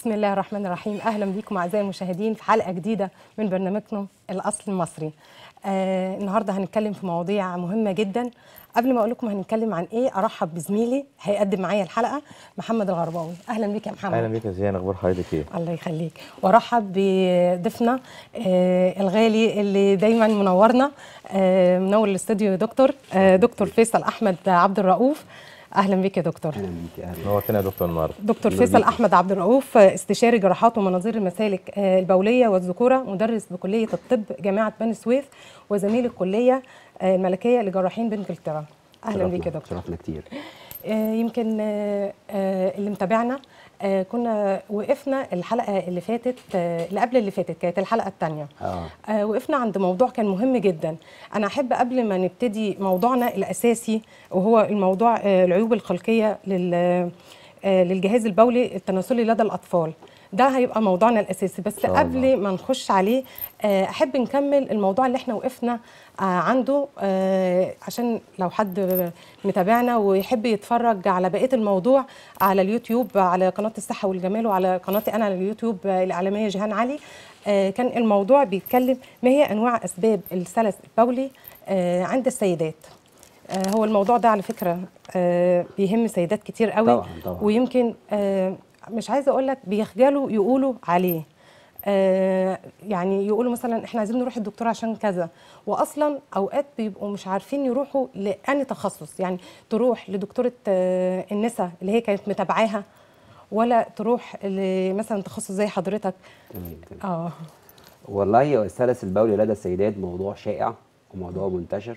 بسم الله الرحمن الرحيم اهلا بيكم اعزائي المشاهدين في حلقه جديده من برنامجكم الاصل المصري آه النهارده هنتكلم في مواضيع مهمه جدا قبل ما اقول لكم هنتكلم عن ايه ارحب بزميلي هيقدم معايا الحلقه محمد الغرباوي اهلا بيك يا محمد اهلا بيك يا زيان اخبار حضرتك ايه الله يخليك وارحب بضيفنا آه الغالي اللي دايما منورنا آه منور الاستوديو يا دكتور آه دكتور فيصل احمد عبد الرؤوف اهلا بك يا دكتور اهلا بيك اهلا نورتنا يا دكتور النهارده دكتور فيصل احمد عبد الرؤوف استشاري جراحات ومناظير المسالك البوليه والذكوره مدرس بكليه الطب جامعه بني سويف وزميل الكليه الملكيه لجراحين بانجلترا اهلا بيك يا دكتور شرفنا كتير يمكن اللي متابعنا كنا وقفنا الحلقه اللي فاتت اللي قبل اللي فاتت كانت الحلقه الثانيه آه. وقفنا عند موضوع كان مهم جدا انا احب قبل ما نبتدي موضوعنا الاساسي وهو الموضوع العيوب الخلقيه لل للجهاز البولي التناسلي لدى الاطفال ده هيبقى موضوعنا الاساسي بس قبل ما نخش عليه احب نكمل الموضوع اللي احنا وقفنا عنده عشان لو حد متابعنا ويحب يتفرج على بقيه الموضوع على اليوتيوب على قناه الصحه والجمال وعلى قناتي انا على اليوتيوب الاعلاميه جيهان علي كان الموضوع بيتكلم ما هي انواع اسباب السلس البولي عند السيدات هو الموضوع ده على فكره بيهم سيدات كتير قوي طبعا طبعا ويمكن مش عايزه اقول لك بيخجلوا يقولوا عليه آه يعني يقولوا مثلا احنا عايزين نروح الدكتور عشان كذا واصلا اوقات بيبقوا مش عارفين يروحوا لاني تخصص يعني تروح لدكتوره آه النساء اللي هي كانت متابعاها ولا تروح مثلا تخصص زي حضرتك تمام تمام اه والله السلس البولي لدى السيدات موضوع شائع وموضوع منتشر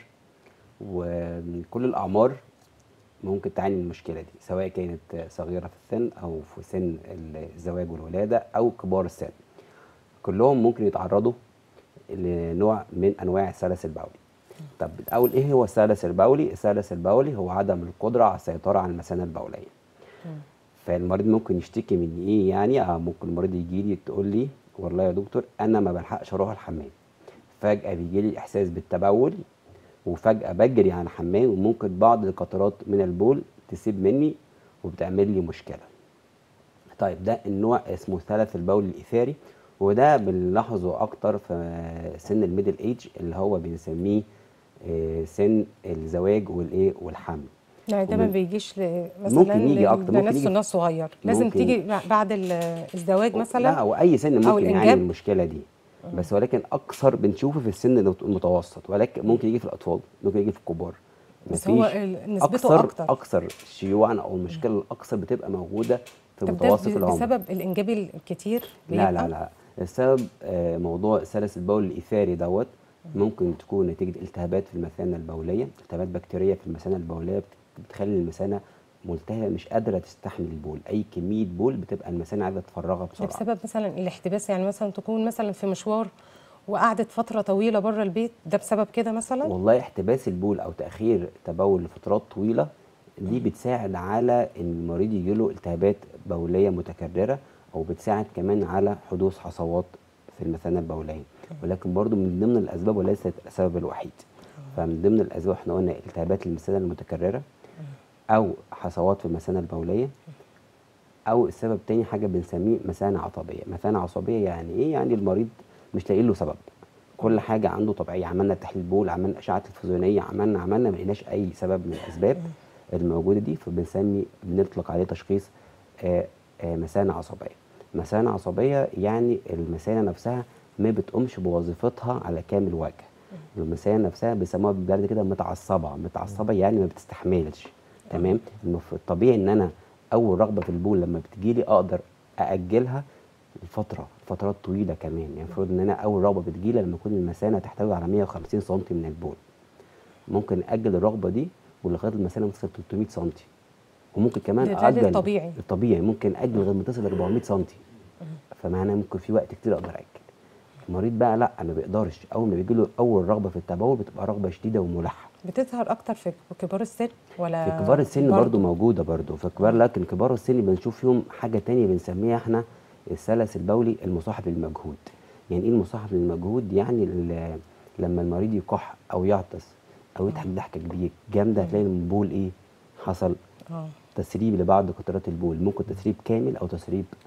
ومن كل الاعمار ممكن تعاني من المشكله دي سواء كانت صغيره في السن او في سن الزواج والولاده او كبار السن كلهم ممكن يتعرضوا لنوع من انواع السلس البولي طب الاول ايه هو السلس البولي السلس البولي هو عدم القدره على السيطره على المثانه البوليه فالمريض ممكن يشتكي من ايه يعني آه ممكن المريض يجي لي تقول لي والله يا دكتور انا ما بلحقش اروح الحمام فجاه بيجي لي احساس بالتبول وفجأة بجري على الحمام وممكن بعض القطرات من البول تسيب مني وبتعمل لي مشكلة. طيب ده النوع اسمه ثلث البول الإثاري وده بنلاحظه أكتر في سن الميدل ايج اللي هو بنسميه سن الزواج والإيه والحمل. يعني ده ما ومن- بيجيش مثلا ممكن يجي أكتر، ممكن لناس يجي- سنها صغير لازم ممكن- تيجي بعد ال- الزواج مثلا لا أو أي سن ممكن يعاني الإنجاب؟ من المشكلة دي. بس ولكن أكثر بنشوفه في السن المتوسط ولكن ممكن يجي في الأطفال ممكن يجي في الكبار. بس هو مفيش ال- نسبته اكثر اكتر اكثر شيوعا او المشكله الاكثر بتبقى موجوده في طب ده متوسط ب- العمر بسبب الانجاب الكتير لا بيبقى؟ لا لا السبب آه، موضوع سلس البول الايثاري دوت ممكن تكون نتيجه التهابات في المثانه البوليه التهابات بكتيريه في المثانه البوليه بت- بتخلي المثانه ملتهبه مش قادره تستحمل البول اي كميه بول بتبقى المثانه عايزه تفرغها ده بسرعه بسبب مثلا الاحتباس يعني مثلا تكون مثلا في مشوار وقعدت فتره طويله بره البيت ده بسبب كده مثلا والله احتباس البول او تاخير تبول لفترات طويله دي بتساعد على ان المريض يجيله التهابات بوليه متكرره او بتساعد كمان على حدوث حصوات في المثانه البوليه ولكن برضو من ضمن الاسباب وليست السبب الوحيد فمن ضمن الاسباب احنا قلنا التهابات المثانه المتكرره او حصوات في المثانه البوليه او السبب تاني حاجه بنسميه مثانه عصبيه مثانه عصبيه يعني ايه يعني المريض مش لاقي له سبب كل حاجه عنده طبيعيه عملنا تحليل بول عملنا اشعه تلفزيونيه عملنا عملنا ما لقيناش اي سبب من الاسباب الموجوده دي فبنسمي بنطلق عليه تشخيص آه، آه، مثانه عصبيه مثانه عصبيه يعني المثانه نفسها ما بتقومش بوظيفتها على كامل وجه المثانه نفسها بيسموها بالبلدي كده متعصبه متعصبه يعني ما بتستحملش تمام انه في الطبيعي ان انا اول رغبه في البول لما بتجيلي اقدر ااجلها لفتره فترات طويله كمان يعني المفروض ان انا اول رغبه بتجيلي لما يكون المثانه تحتوي على 150 سم من البول ممكن اجل الرغبه دي ولغايه المثانه تصل 300 سم وممكن كمان ده- ده اجل الطبيعي. الطبيعي ممكن اجل لغايه ما تصل ل 400 سم فمعنى ممكن في وقت كتير اقدر اجل المريض بقى لا ما بيقدرش اول ما بيجي له اول رغبه في التبول بتبقى رغبه شديده وملحه بتظهر اكتر في كبار السن ولا في كبار السن برضو؟ برضو موجوده برضو في كبار لكن كبار السن بنشوف فيهم حاجه تانية بنسميها احنا السلس البولي المصاحب للمجهود يعني ايه المصاحب للمجهود يعني ال- لما المريض يكح او يعطس او يضحك ضحكه كبيره جامده هتلاقي البول ايه حصل اه تسريب لبعض قطرات البول ممكن تسريب كامل او تسريب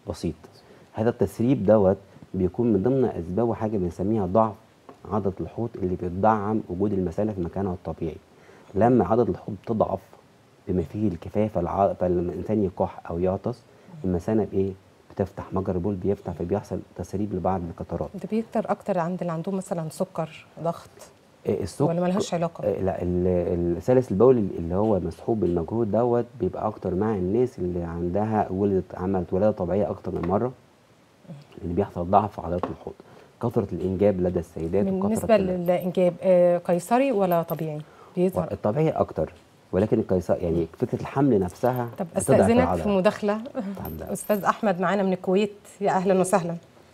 بسيط هذا التسريب دوت بيكون من ضمن اسبابه حاجه بنسميها ضعف عضله الحوض اللي بتدعم وجود المثانه في مكانها الطبيعي لما عضله الحوض بتضعف بما فيه الكفايه فالع... فلما الانسان يكح او يعطس المثانه بايه بتفتح مجرى البول بيفتح فبيحصل تسريب لبعض القطرات ده بيكتر اكتر عند اللي عندهم مثلا سكر ضغط آه، السكر ولا ملهاش علاقة؟ آه، لا ال- السلس البولي اللي هو مسحوب بالمجهود دوت بيبقى اكتر مع الناس اللي عندها ولدت عملت ولاده طبيعيه اكتر من مره اللي بيحصل ضعف في عضلات الحوض كثره الانجاب لدى السيدات بالنسبه وكثره ال- للانجاب آه، قيصري ولا طبيعي بيظهر الطبيعي اكتر ولكن القيصر يعني فكره الحمل نفسها طب بتضعف استاذنك العضلة. في مداخله اتفضل. استاذ احمد معانا من الكويت يا اهلا وسهلا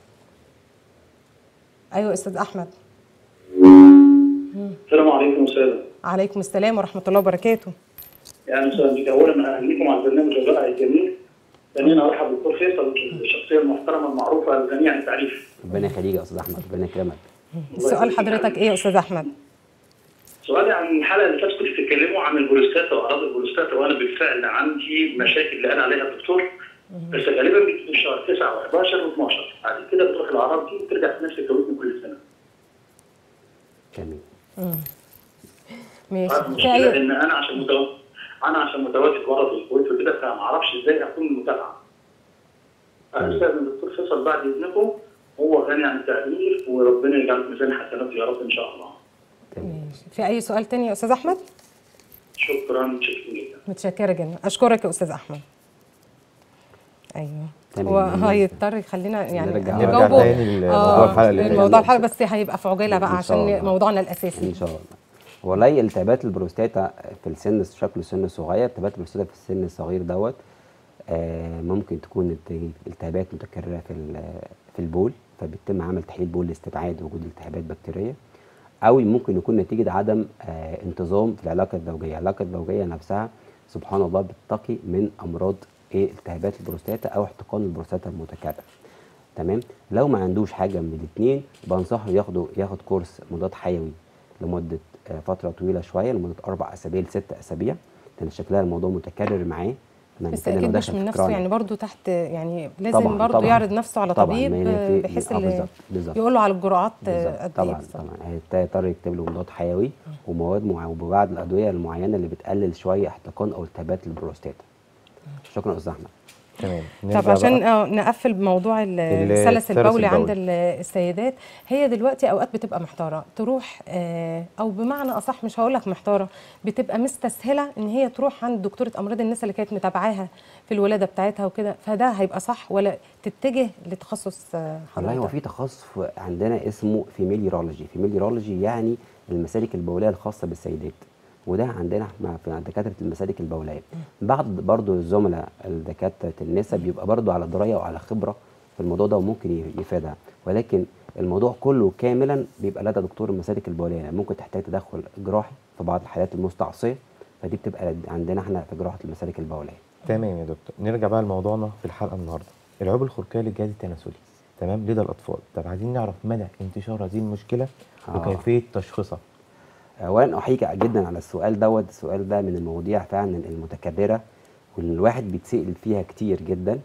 ايوه استاذ احمد السلام عليكم وسهلا عليكم السلام ورحمه الله وبركاته يعني وسهلا بك اولا اهنيكم على البرنامج الرائع الجميل ثانيا ارحب بالدكتور فيصل الشخصيه المحترمه المعروفه الغنيه عن التعريف ربنا يخليك يا استاذ احمد ربنا يكرمك سؤال حضرتك ايه يا استاذ احمد سؤالي عن الحلقه اللي فاتت كنت بتتكلموا عن البروستاتا واعراض البروستاتا وانا بالفعل عندي مشاكل اللي قال عليها الدكتور بس غالبا بتجي في شهر 9 و11 و12 بعد كده بتروح الاعراض دي وترجع في نفس التوقيت كل سنه جميل ماشي في المشكله اي ان انا عشان متواجد انا عشان متواجد بره في الكويت وكده فما اعرفش ازاي اكون متابعه. انا استاذن الدكتور فيصل بعد اذنكم هو غني عن التعريف وربنا يجعل في ميزان حسناته يا رب ان شاء الله. ماشي في اي سؤال تاني يا استاذ احمد شكرا شكرا جدا. متشكره جدا اشكرك يا استاذ احمد ايوه تمام. هو هيضطر يخلينا يعني نرجع- نرجع نجاوبه- تاني لموضوع آه، الحلقة اللي فاتت. الموضوع الحلقه بس هيبقى في عجاله بقى إن شاء عشان الله. موضوعنا الاساسي ان شاء الله والله التهابات البروستاتا في السن شكله سن صغير التهابات البروستاتا في السن الصغير دوت آه ممكن تكون الت- التهابات متكرره في ال- في البول فبيتم عمل تحليل بول لاستبعاد وجود التهابات بكتيريه او ممكن يكون نتيجه عدم آه انتظام في العلاقه الزوجيه العلاقه الزوجيه نفسها سبحان الله بتتقي من امراض ايه التهابات البروستاتا او احتقان البروستاتا المتكرر تمام لو ما عندوش حاجه من الاثنين بنصحه ياخده ياخد كورس مضاد حيوي لمده آه، فتره طويله شويه لمده اربع اسابيع لست اسابيع لان شكلها الموضوع متكرر معاه إحنا بس هنتكلم اكيد داخل مش في من نفسه كرونيك. يعني برضو تحت يعني لازم طبعاً، برضو طبعاً. يعرض نفسه على طبعاً، طبيب ما هي آه، في- بحيث آه، اللي بالظبط، بالظبط. يقول له على الجرعات بالظبط. آه، قد ايه طبعا بالظبط طبعا هيضطر يكتب له مضاد حيوي ومواد مع وبعض الادويه المعينه اللي بتقلل شويه احتقان او التهابات البروستاتا شكرا يا استاذ احمد تمام طب نرجع عشان بقى. آه، نقفل بموضوع ال- ال- السلس السلس البولي عند البولي. ال- السيدات هي دلوقتي اوقات بتبقى محتاره تروح آه، او بمعنى اصح مش هقول لك محتاره بتبقى مستسهله ان هي تروح عند دكتوره امراض النساء اللي كانت متابعاها في الولاده بتاعتها وكده فده هيبقى صح ولا تتجه لتخصص آه، والله هو حضرتك في تخصص في- عندنا اسمه فيميل يورولوجي فيميل يورولوجي يعني المسالك البوليه الخاصه بالسيدات وده عندنا مع في دكاتره المسالك البوليه بعض برضو الزملاء الدكاتره النساء بيبقى برضو على درايه وعلى خبره في الموضوع ده وممكن ي- يفيدها ولكن الموضوع كله كاملا بيبقى لدى دكتور المسالك البوليه يعني ممكن تحتاج تدخل جراحي في بعض الحالات المستعصيه فدي بتبقى عندنا احنا في جراحه المسالك البوليه تمام يا دكتور نرجع بقى لموضوعنا في الحلقه النهارده العيوب الخلقيه للجهاز التناسلي تمام لدى الاطفال طب عايزين نعرف مدى انتشار هذه المشكله آه. وكيفيه تشخيصها اولا احييك جدا على السؤال دوت السؤال ده من المواضيع فعلا المتكرره والواحد بيتسال فيها كتير جدا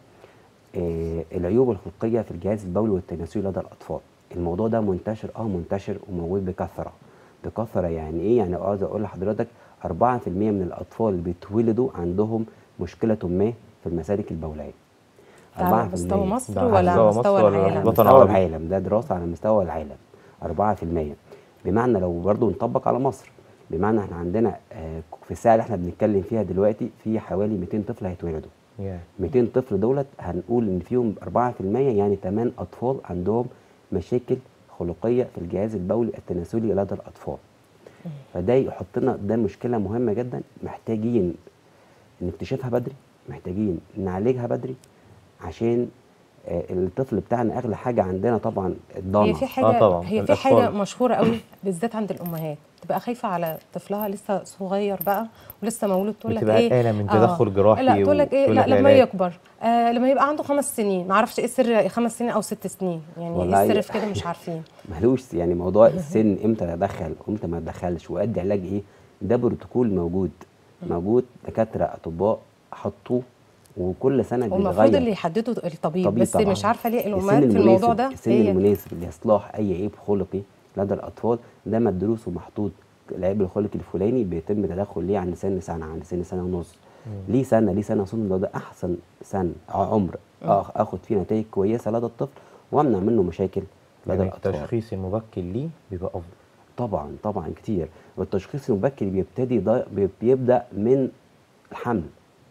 آه العيوب الخلقيه في الجهاز البولي والتناسلي لدى الاطفال الموضوع ده منتشر اه منتشر وموجود بكثره بكثره يعني ايه يعني عاوز اقول لحضرتك 4% من الاطفال اللي بيتولدوا عندهم مشكله ما في المسالك البوليه ده على 4%. مستوى مصر ده على ولا على مستوى مستوى مصر ولا العالم الوطن مستوى العربي؟ العالم ده دراسه على مستوى العالم 4% بمعنى لو برضو نطبق على مصر بمعنى احنا عندنا آه، في الساعه اللي احنا بنتكلم فيها دلوقتي في حوالي 200 طفل هيتولدوا يا 200 طفل دولت هنقول ان فيهم 4% يعني 8 اطفال عندهم مشاكل خلقيه في الجهاز البولي التناسلي لدى الاطفال فده يحط لنا ده مشكله مهمه جدا محتاجين نكتشفها بدري محتاجين نعالجها بدري عشان آه، الطفل بتاعنا اغلى حاجه عندنا طبعا الضانه هي في حاجه آه طبعاً، هي في الأطفال. حاجه مشهوره قوي بالذات عند الامهات تبقى خايفه على طفلها لسه صغير بقى ولسه مولود تقول لك بتبقى ايه قلقانة من تدخل جراحي لا تقول لك ايه وتقول لا لك لما علاج. يكبر آه لما يبقى عنده خمس سنين ما اعرفش ايه السر خمس سنين او ست سنين يعني والله ايه السر في كده مش عارفين ملوش يعني موضوع السن امتى ادخل وامتى ما ادخلش وادي علاج ايه ده بروتوكول موجود موجود دكاتره اطباء حطوه وكل سنه والمفروض اللي بيتغير يحدده الطبيب طبيب بس طبعاً. مش عارفه ليه السن الامهات في الموضوع ده السن هي المناسب لاصلاح اي عيب خلقي لدى الاطفال ده مدروس ومحطوط العيب الخلقي الفلاني بيتم تدخل ليه عند سن سنه عند سن سنه ونص ليه سنه ليه سنه ونص ده, ده احسن سن عمر آخ- اخد فيه نتائج كويسه لدى الطفل وامنع منه مشاكل لدى يعني الاطفال التشخيص المبكر ليه بيبقى افضل طبعا طبعا كتير والتشخيص المبكر بيبتدي ضا- بي- بيبدا من الحمل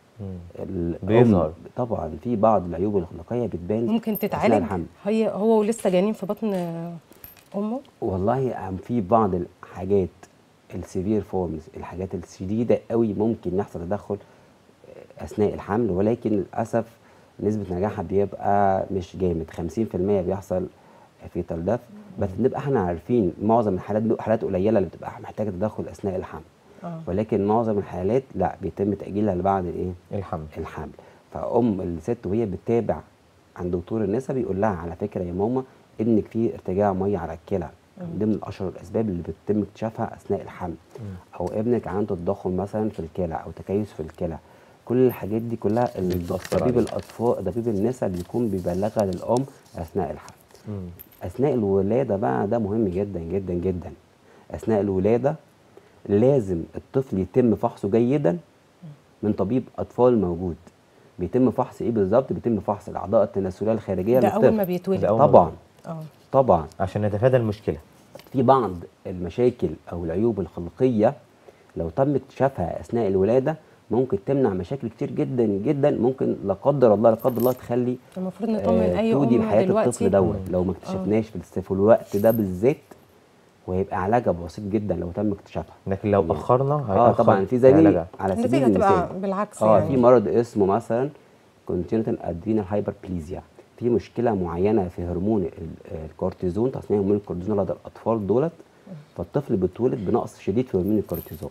الأم بيظهر. طبعا في بعض العيوب الخلقيه بتبان ممكن أثناء تتعالج الحمل هي هو ولسه جنين في بطن آه، امه والله عم في بعض الحاجات السيفير فورمز الحاجات الشديده قوي ممكن يحصل تدخل اثناء الحمل ولكن للاسف نسبه نجاحها بيبقى مش جامد 50% بيحصل فيتال ديث بس نبقى احنا عارفين معظم الحالات دي حالات قليله اللي بتبقى محتاجه تدخل اثناء الحمل اه ولكن معظم الحالات لا بيتم تاجيلها لبعد الايه الحمل الحمل فام الست وهي بتتابع عند دكتور النساء بيقول لها على فكره يا ماما ابنك فيه ارتجاع ميه على الكلى من ضمن اشهر الاسباب اللي بيتم اكتشافها اثناء الحمل او ابنك عنده تضخم مثلا في الكلى او تكيس في الكلى كل الحاجات دي كلها بتأثر طبيب عليه. الاطفال طبيب النساء بيكون بيبلغها للام اثناء الحمل مم. اثناء الولاده بقى ده مهم جدا جدا جدا اثناء الولاده لازم الطفل يتم فحصه جيدا من طبيب اطفال موجود بيتم فحص ايه بالظبط بيتم فحص الاعضاء التناسليه الخارجيه ده اول ما للطفل بيتولد ده أول ما طبعا اه طبعا عشان نتفادى المشكله في بعض المشاكل او العيوب الخلقيه لو تم اكتشافها اثناء الولاده ممكن تمنع مشاكل كتير جدا جدا ممكن لا قدر الله لا قدر الله تخلي المفروض نطمن آه، اي تودي ام بحياه الطفل دلوقتي دوت لو ما اكتشفناش في الس- في الوقت ده بالذات وهيبقى علاجها بسيط جدا لو تم اكتشافها لكن لو يعني- اخرنا اه هيأخر طبعا في زي علاجها. على سبيل النتيجه هتبقى المثال بالعكس اه يعني في مرض اسمه مثلا congenital adrenal hyperplasia في مشكله معينه في هرمون ال- الكورتيزون تصنيع هرمون الكورتيزون لدى الاطفال دولت فالطفل بيتولد بنقص شديد في هرمون الكورتيزون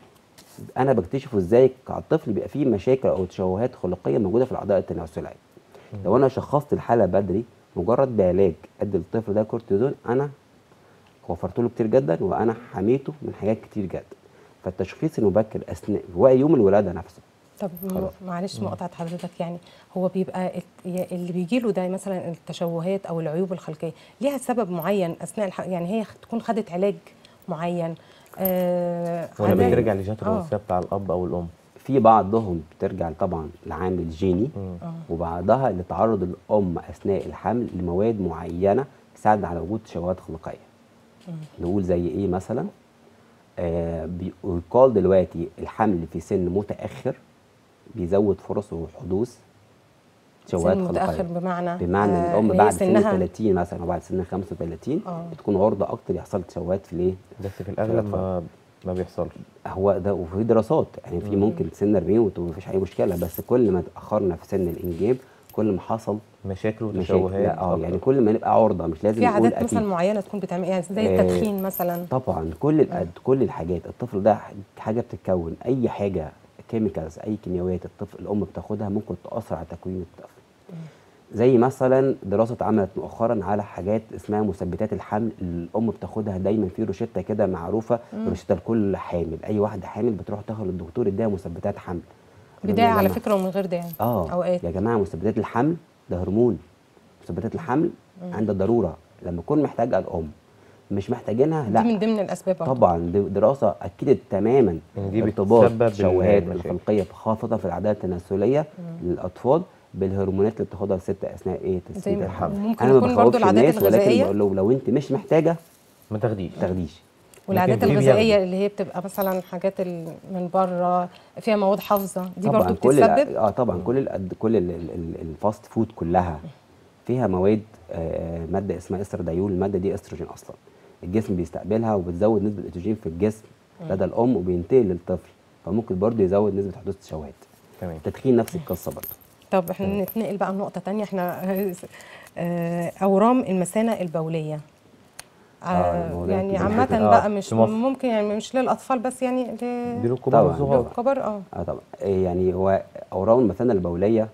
انا بكتشفه ازاي على الطفل بيبقى فيه مشاكل او تشوهات خلقيه موجوده في الاعضاء التناسليه لو انا شخصت الحاله بدري مجرد بعلاج ادي للطفل ده كورتيزون انا وفرت له كتير جدا وانا حميته من حاجات كتير جدا فالتشخيص المبكر اثناء وقت يوم الولاده نفسه طب م- خلاص. معلش مقاطعه حضرتك يعني هو بيبقى الت- ي- اللي بيجي له ده مثلا التشوهات او العيوب الخلقيه ليها سبب معين اثناء الح... يعني هي تكون خدت علاج معين آه ولا علاج- بترجع لجهات آه. الوراثيه بتاع الاب او الام في بعضهم بترجع طبعا لعامل جيني مم. وبعضها لتعرض الام اثناء الحمل لمواد معينه تساعد على وجود تشوهات خلقيه نقول زي ايه مثلا آه بيقال دلوقتي الحمل في سن متاخر بيزود فرص حدوث تشوهات سن متاخر خلقيه بمعنى بمعنى ان آه، الام هي بعد سن سنها 30 مثلا او بعد سن 35 آه. بتكون عرضه اكتر يحصل تشوهات في الايه بس في الاغلب ما ما بيحصلش هو ده وفي دراسات يعني في ممكن سن 40 ومفيش اي مشكله بس كل ما اتاخرنا في سن الانجاب كل ما حصل مشاكل مشاكل وتشوهات لا، اه أكتر. يعني كل ما نبقى عرضه مش لازم في نقول عادات مثلا اكيد معينه تكون بتعمل يعني زي آه، التدخين مثلا طبعا كل الأد... كل الحاجات الطفل ده حاجه بتتكون اي حاجه كيميكالز اي كيميائيات الطفل الام بتاخدها ممكن تاثر على تكوين الطفل زي مثلا دراسه اتعملت مؤخرا على حاجات اسمها مثبتات الحمل اللي الام بتاخدها دايما في روشته كده معروفه روشته لكل حامل اي واحده حامل بتروح تاخد للدكتور يديها مثبتات حمل بدايه على لما- فكره ومن غير داعي اه اوقات يا جماعه مثبتات الحمل ده هرمون مثبتات الحمل عند الضروره لما تكون محتاجها الام مش محتاجينها لا دي من ضمن الاسباب برضه. طبعا دي دراسه اكدت تماما إن دي ارتباط بتسبب التشوهات المشاكل. الخلقيه خاصه في العادات التناسليه للاطفال بالهرمونات اللي بتاخدها الست اثناء ايه تثبيت ما- الحمل ممكن انا ما يكون برضو بخوفش العادات الناس ولكن الغذائية. بقول له لو انت مش محتاجه ما تاخديش ما تاخديش والعادات لكن في الغذائيه بياخدوا. اللي هي بتبقى مثلا حاجات ال- من بره فيها مواد حافظه دي طبعا برضه كل الأ- بتسبب اه طبعا كل الأد... كل ال... ال... ال- الفاست فود كلها فيها مواد آه ماده اسمها استردايول الماده دي استروجين اصلا الجسم بيستقبلها وبتزود نسبه الاستروجين في الجسم لدى الام وبينتقل للطفل فممكن برضه يزود نسبه حدوث تشوهات تمام التدخين نفس القصه برضه طب احنا نتنقل بقى لنقطه تانية احنا آه، اورام المثانه البوليه آه، آه الموضوع يعني كبير عامة جداً. آه، بقى مش في مصر. ممكن يعني مش للأطفال بس يعني ل- دي للكبار طبعاً. والصغار للكبار اه اه طبعا إيه يعني هو اورام المثانه البوليه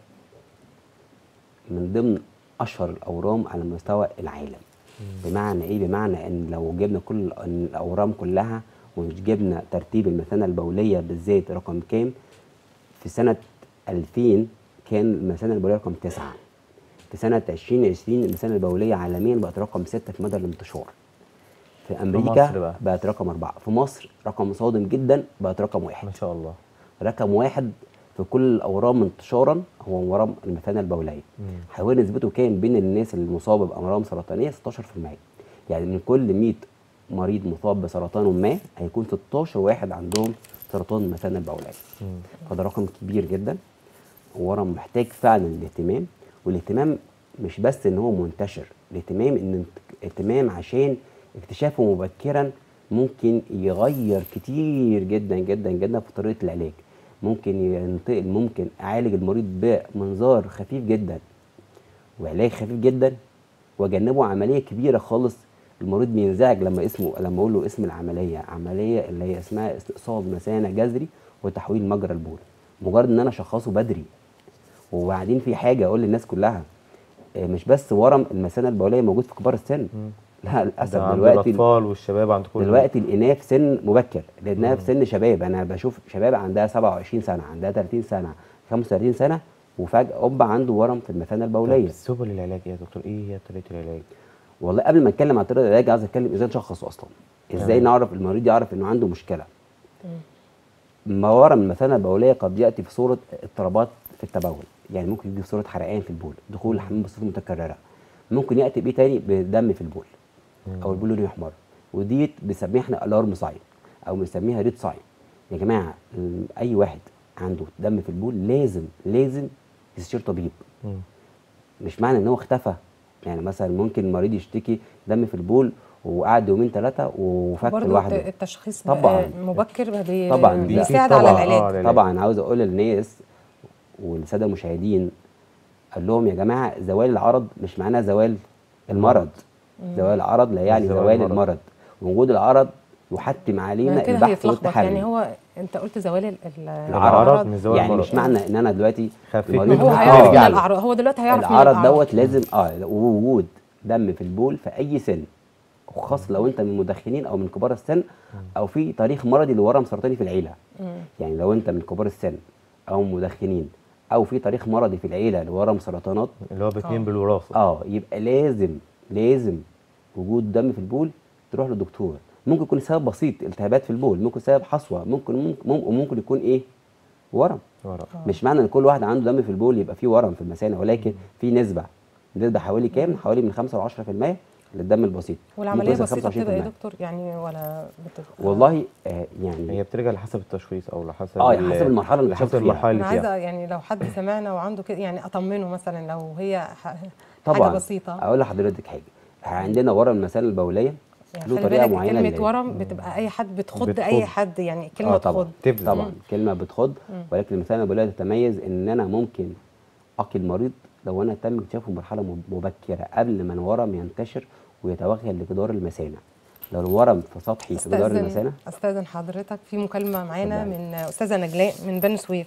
من ضمن اشهر الاورام على مستوى العالم بمعنى ايه بمعنى ان لو جبنا كل إن الاورام كلها ومش جبنا ترتيب المثانه البوليه بالذات رقم كام في سنه 2000 كان المثانه البوليه رقم تسعه في سنه 2020 المثانه البوليه عالميا بقت رقم سته في مدى الانتشار في امريكا مصر بقى. بقت رقم اربعه في مصر رقم صادم جدا بقت رقم واحد ما شاء الله رقم واحد في كل الاورام انتشارا هو ورم المثانه البوليه حوالي نسبته كام بين الناس المصابه بامراض سرطانيه 16% يعني من كل 100 مريض مصاب بسرطان ما هيكون 16 واحد عندهم سرطان المثانه البوليه فده رقم كبير جدا ورم محتاج فعلا الاهتمام والاهتمام مش بس ان هو منتشر الاهتمام ان اهتمام عشان اكتشافه مبكرا ممكن يغير كتير جدا جدا جدا في طريقه العلاج ممكن ينتقل ممكن اعالج المريض بمنظار خفيف جدا وعلاج خفيف جدا واجنبه عمليه كبيره خالص المريض بينزعج لما اسمه لما اقول له اسم العمليه عمليه اللي هي اسمها استئصال مثانه جذري وتحويل مجرى البول مجرد ان انا اشخصه بدري وبعدين في حاجه اقول للناس كلها آه، مش بس ورم المثانه البوليه موجود في كبار السن لا للاسف ده عند دلوقتي الاطفال والشباب عند كل دلوقتي الاناث في سن مبكر لانها في سن شباب انا بشوف شباب عندها 27 سنه عندها 30 سنه 35 سنه وفجاه اب عنده ورم في المثانه طب البوليه سبل العلاج ايه يا دكتور ايه هي طريقه العلاج والله قبل ما اتكلم عن طريقه العلاج عايز اتكلم ازاي نشخصه اصلا ازاي تمام. نعرف المريض يعرف انه عنده مشكله ما ورم المثانه البوليه قد ياتي في صوره اضطرابات في التبول يعني ممكن يجي في صوره حرقان في البول دخول الحمام بصفه متكرره ممكن ياتي بايه تاني بدم في البول او البول لونه يحمر وديت بنسميها احنا الارم ساين او بنسميها ريد ساين يا جماعه ال- اي واحد عنده دم في البول لازم لازم يستشير طبيب مم. مش معنى ان هو اختفى يعني مثلا ممكن المريض يشتكي دم في البول وقعد يومين ثلاثه وفك برضه لوحده التشخيص طبعاً. بقى مبكر بي طبعاً. دي بيساعد أكيد على طبعاً. العلاج آه، العلاج. طبعا عاوز اقول للناس والساده المشاهدين قال لهم يا جماعه زوال العرض مش معناه زوال المرض زوال العرض لا يعني زوال زوال المرض. المرض وجود العرض يحتم يعني علينا كده البحث هيتلخبط والتحري يعني هو انت قلت زوال ال- ال- العرض مش زوال يعني المرض. مش معنى ان انا دلوقتي خفيت ما المريض هو آه، هيعرف من يرجع له. الاعراض هو دلوقتي هيعرف من العرض الأعراض. دوت لازم اه وجود دم في البول في اي سن وخاصة لو انت من المدخنين او من كبار السن او في تاريخ مرضي لورم سرطاني في العيله يعني لو انت من كبار السن او مدخنين او في تاريخ مرضي في العيله لورم سرطانات اللي هو باتنين آه. بالوراثه اه يبقى لازم لازم وجود دم في البول تروح للدكتور ممكن يكون سبب بسيط التهابات في البول ممكن سبب حصوه ممكن ممكن ممكن, ممكن يكون ايه ورم ورا. مش معنى ان كل واحد عنده دم في البول يبقى فيه ورم في المثانه ولكن في نسبه نسبه حوالي كام حوالي من 5 ل 10% للدم البسيط والعمليه ممكن توصل بسيطه بتبقى ايه 25%. دكتور يعني ولا بتبقى والله آه يعني هي بترجع لحسب التشخيص او لحسب اه ال- حسب المرحله اللي لحسب حسب فيها المرحله اللي انا عايزه فيها يعني لو حد سمعنا وعنده كده يعني اطمنه مثلا لو هي ح- طبعا حاجه بسيطه اقول لحضرتك حاجه عندنا ورم المثانه البوليه يعني له خلي طريقه بالك معينه كلمه للعلاج. ورم بتبقى اي حد بتخض بتخض. اي حد يعني كلمه اه طبعا تخض تبذل. طبعا كلمه بتخض ولكن المثانه البوليه تتميز ان انا ممكن اقي المريض لو انا تم اكتشافه في مرحله مب- مبكره قبل ما الورم ينتشر ويتوغل لجدار المثانه لو الورم في سطحي في جدار استاذن المثانه استاذن حضرتك في مكالمه معانا اتفضلي. من استاذه نجلاء من بني سويف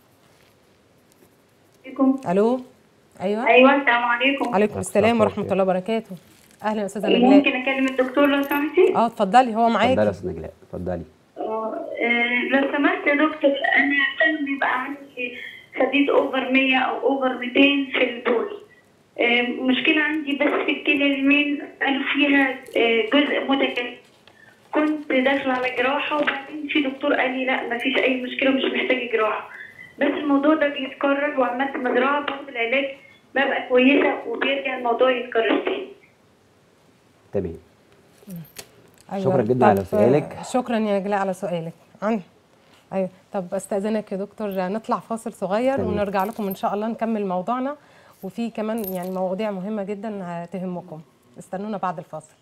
عليكم الو ايوه ايوه السلام عليكم عليكم السلام السلام ورحمه عليكم. الله وبركاته اهلا يا استاذه نجلاء ممكن اكلم الدكتور لو سمحتي؟ اه اتفضلي هو اتفضلي يا معاكي استاذ نجلاء اتفضلي آه، آه، لو سمحت يا دكتور انا كان بيبقى عندي خديد اوفر 100 او اوفر 200 في البول آه، مشكلة عندي بس في الكلى اليمين قالوا فيها آه، جزء متكامل كنت داخلة على جراحة وبعدين في دكتور قال لي لا مفيش أي مشكلة مش محتاجة جراحة بس الموضوع ده بيتكرر وعملت مزرعة باخد العلاج ببقى كويسة وبيرجع الموضوع يتكرر تاني تمام أيوة. شكراً جداً طب، على سؤالك. آه، شكرا يا نجلاء على سؤالك عن ايوه طب استاذنك يا دكتور نطلع فاصل صغير تمام. ونرجع لكم ان شاء الله نكمل موضوعنا وفي كمان يعني مواضيع مهمه جدا هتهمكم استنونا بعد الفاصل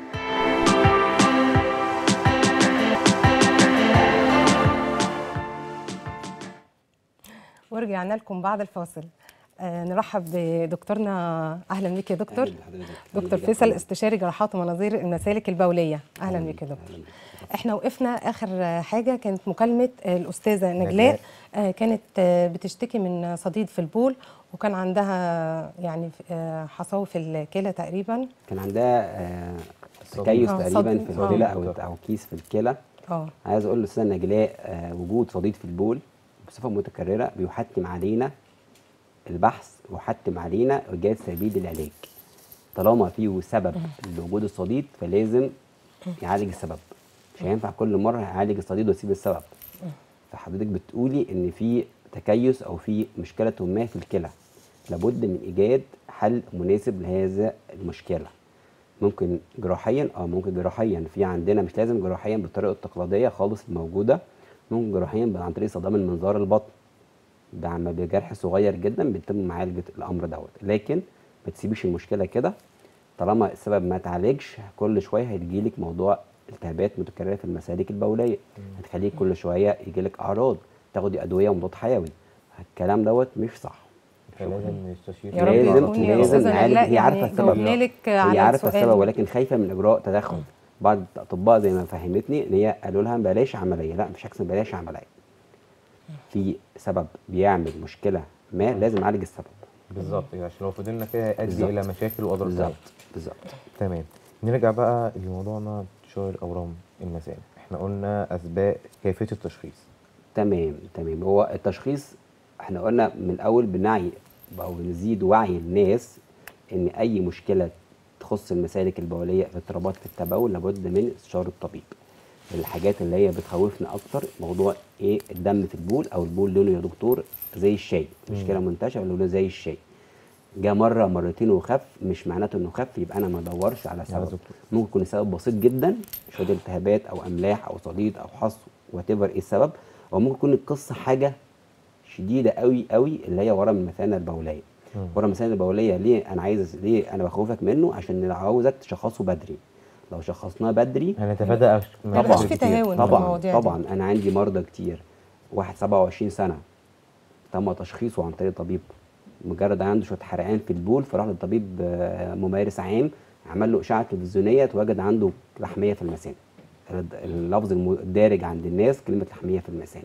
ورجعنا لكم بعد الفاصل آه نرحب بدكتورنا اهلا بيك يا دكتور أهلاً بحضرتك. دكتور أهلاً بك. فيصل استشاري جراحات ومناظير المسالك البوليه اهلا بيك يا دكتور احنا وقفنا اخر حاجه كانت مكالمه الاستاذه نجلاء نجلاء. آه، كانت آه، بتشتكي من صديد في البول وكان عندها يعني آه، حصاوي في الكلى تقريبا كان عندها آه، صديد. تكيس آه، تقريبا صديد. في آه. الكلى او او كيس في الكلى اه عايز اقول للاستاذه نجلاء آه، وجود صديد في البول بصفه متكرره بيحتم علينا البحث وحتم علينا ايجاد سبيل العلاج طالما فيه سبب لوجود الصديد فلازم يعالج السبب مش هينفع كل مره يعالج الصديد ويسيب السبب فحضرتك بتقولي ان في تكيس او في مشكله ما في الكلى لابد من ايجاد حل مناسب لهذا المشكله ممكن جراحيا اه ممكن جراحيا في عندنا مش لازم جراحيا بالطريقه التقليديه خالص الموجوده ممكن جراحيا عن طريق استخدام المنظار البطن ده عم بجرح صغير جدا بيتم معالجه الامر دوت لكن ما تسيبيش المشكله كده طالما السبب ما اتعالجش كل شويه هيجيلك موضوع التهابات متكرره في المسالك البوليه هتخليك كل شويه يجيلك اعراض تاخدي ادويه ومضاد حيوي الكلام دوت مش صح فلازم نستشير يا رب لازم يكون يا لازم أستاذة نعالج نجلاء هي عارفه يعني السبب جاوبنا لك على هي عارفه السؤال. السبب ولكن خايفه من اجراء تدخل بعض الاطباء زي ما فهمتني ان هي قالوا لها بلاش عمليه لا مفيش حاجه اسمها بلاش عمليه في سبب بيعمل مشكله ما لازم نعالج السبب بالظبط يعني عشان لو فضلنا كده هيؤدي بالظبط. الى مشاكل واضرار بالظبط تانية. بالظبط تمام نرجع بقى لموضوعنا انتشار اورام المثانه احنا قلنا اسباب كيفيه التشخيص تمام تمام هو التشخيص احنا قلنا من الاول بنعي او بنزيد وعي الناس ان اي مشكله تخص المسالك البوليه في اضطرابات في التبول لابد من استشاره الطبيب الحاجات اللي هي بتخوفنا اكتر موضوع ايه الدم في البول او البول لونه يا دكتور زي الشاي مشكله منتشره لونه زي الشاي جه مره مرتين وخف مش معناته انه خف يبقى انا ما ادورش على سبب دكتور. ممكن يكون السبب بسيط جدا شويه التهابات او املاح او صديد او حصو وات ايه السبب او ممكن تكون القصه حاجه شديده قوي قوي اللي هي ورم المثانه البوليه ورم المثانه البوليه ليه انا عايز ليه انا بخوفك منه عشان عاوزك تشخصه بدري لو شخصناه بدري هنتفادى أش- ما يبقاش مشاكل في كتير. تهاون في طبعا المواضيع دي. طبعا انا عندي مرضى كتير واحد 27 سنه تم تشخيصه عن طريق طبيب مجرد عنده شويه حرقان في البول فراح للطبيب آه، ممارس عام عمل له اشعه تلفزيونيه اتوجد عنده لحميه في المثانه اللفظ الم- الدارج عند الناس كلمه لحميه في المثانه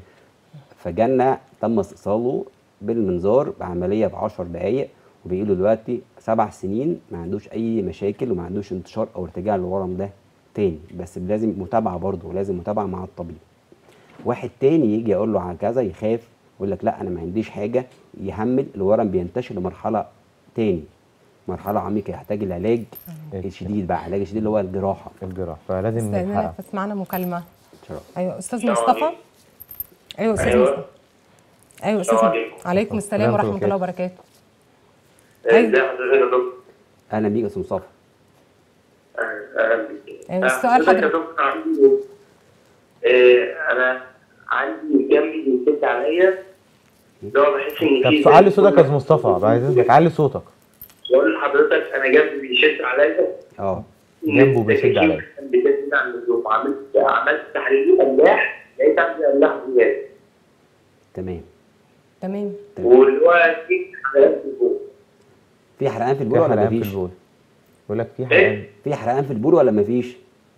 فجالنا تم استئصاله بالمنظار بعمليه ب 10 دقائق وبيقولوا دلوقتي سبع سنين ما عندوش اي مشاكل وما عندوش انتشار او ارتجاع للورم ده تاني بس لازم متابعه برضه لازم متابعه مع الطبيب واحد تاني يجي يقول له على كذا يخاف يقول لك لا انا ما عنديش حاجه يهمل الورم بينتشر لمرحله تاني مرحله عميقه يحتاج العلاج الشديد بقى علاج الشديد اللي هو الجراحه الجراح فلازم استاذنك نلحقها بس معانا مكالمه شرف. ايوه استاذ السلام مصطفى عليكم. ايوه استاذ أيوة. مصطفى ايوه استاذ السلام مصطفى. عليكم. عليكم السلام السلام ورحمه عليكم. الله وبركاته ازي حضرتك يا دكتور؟ اهلا بيك يا استاذ مصطفى اهلا بيك. أيوة، آه، السؤال حضرتك يا حضرتك. دكتور عندي آه، انا عندي جنبي بيشد عليا اللي هو بحس ان في طب علي صوتك يا استاذ مصطفى بعد اذنك علي صوتك بقول لحضرتك انا جنبي بيشد عليا اه جنبه بيشد عليا. بيشد على اللزوم عملت عملت تحليل املاح لقيت عندي املاح زياده تمام تمام واللي هو في حلقات في البول في حرقان في البول في ولا حرقان في مفيش؟ البول بيقول لك في حرقان في حرقان في البول ولا مفيش؟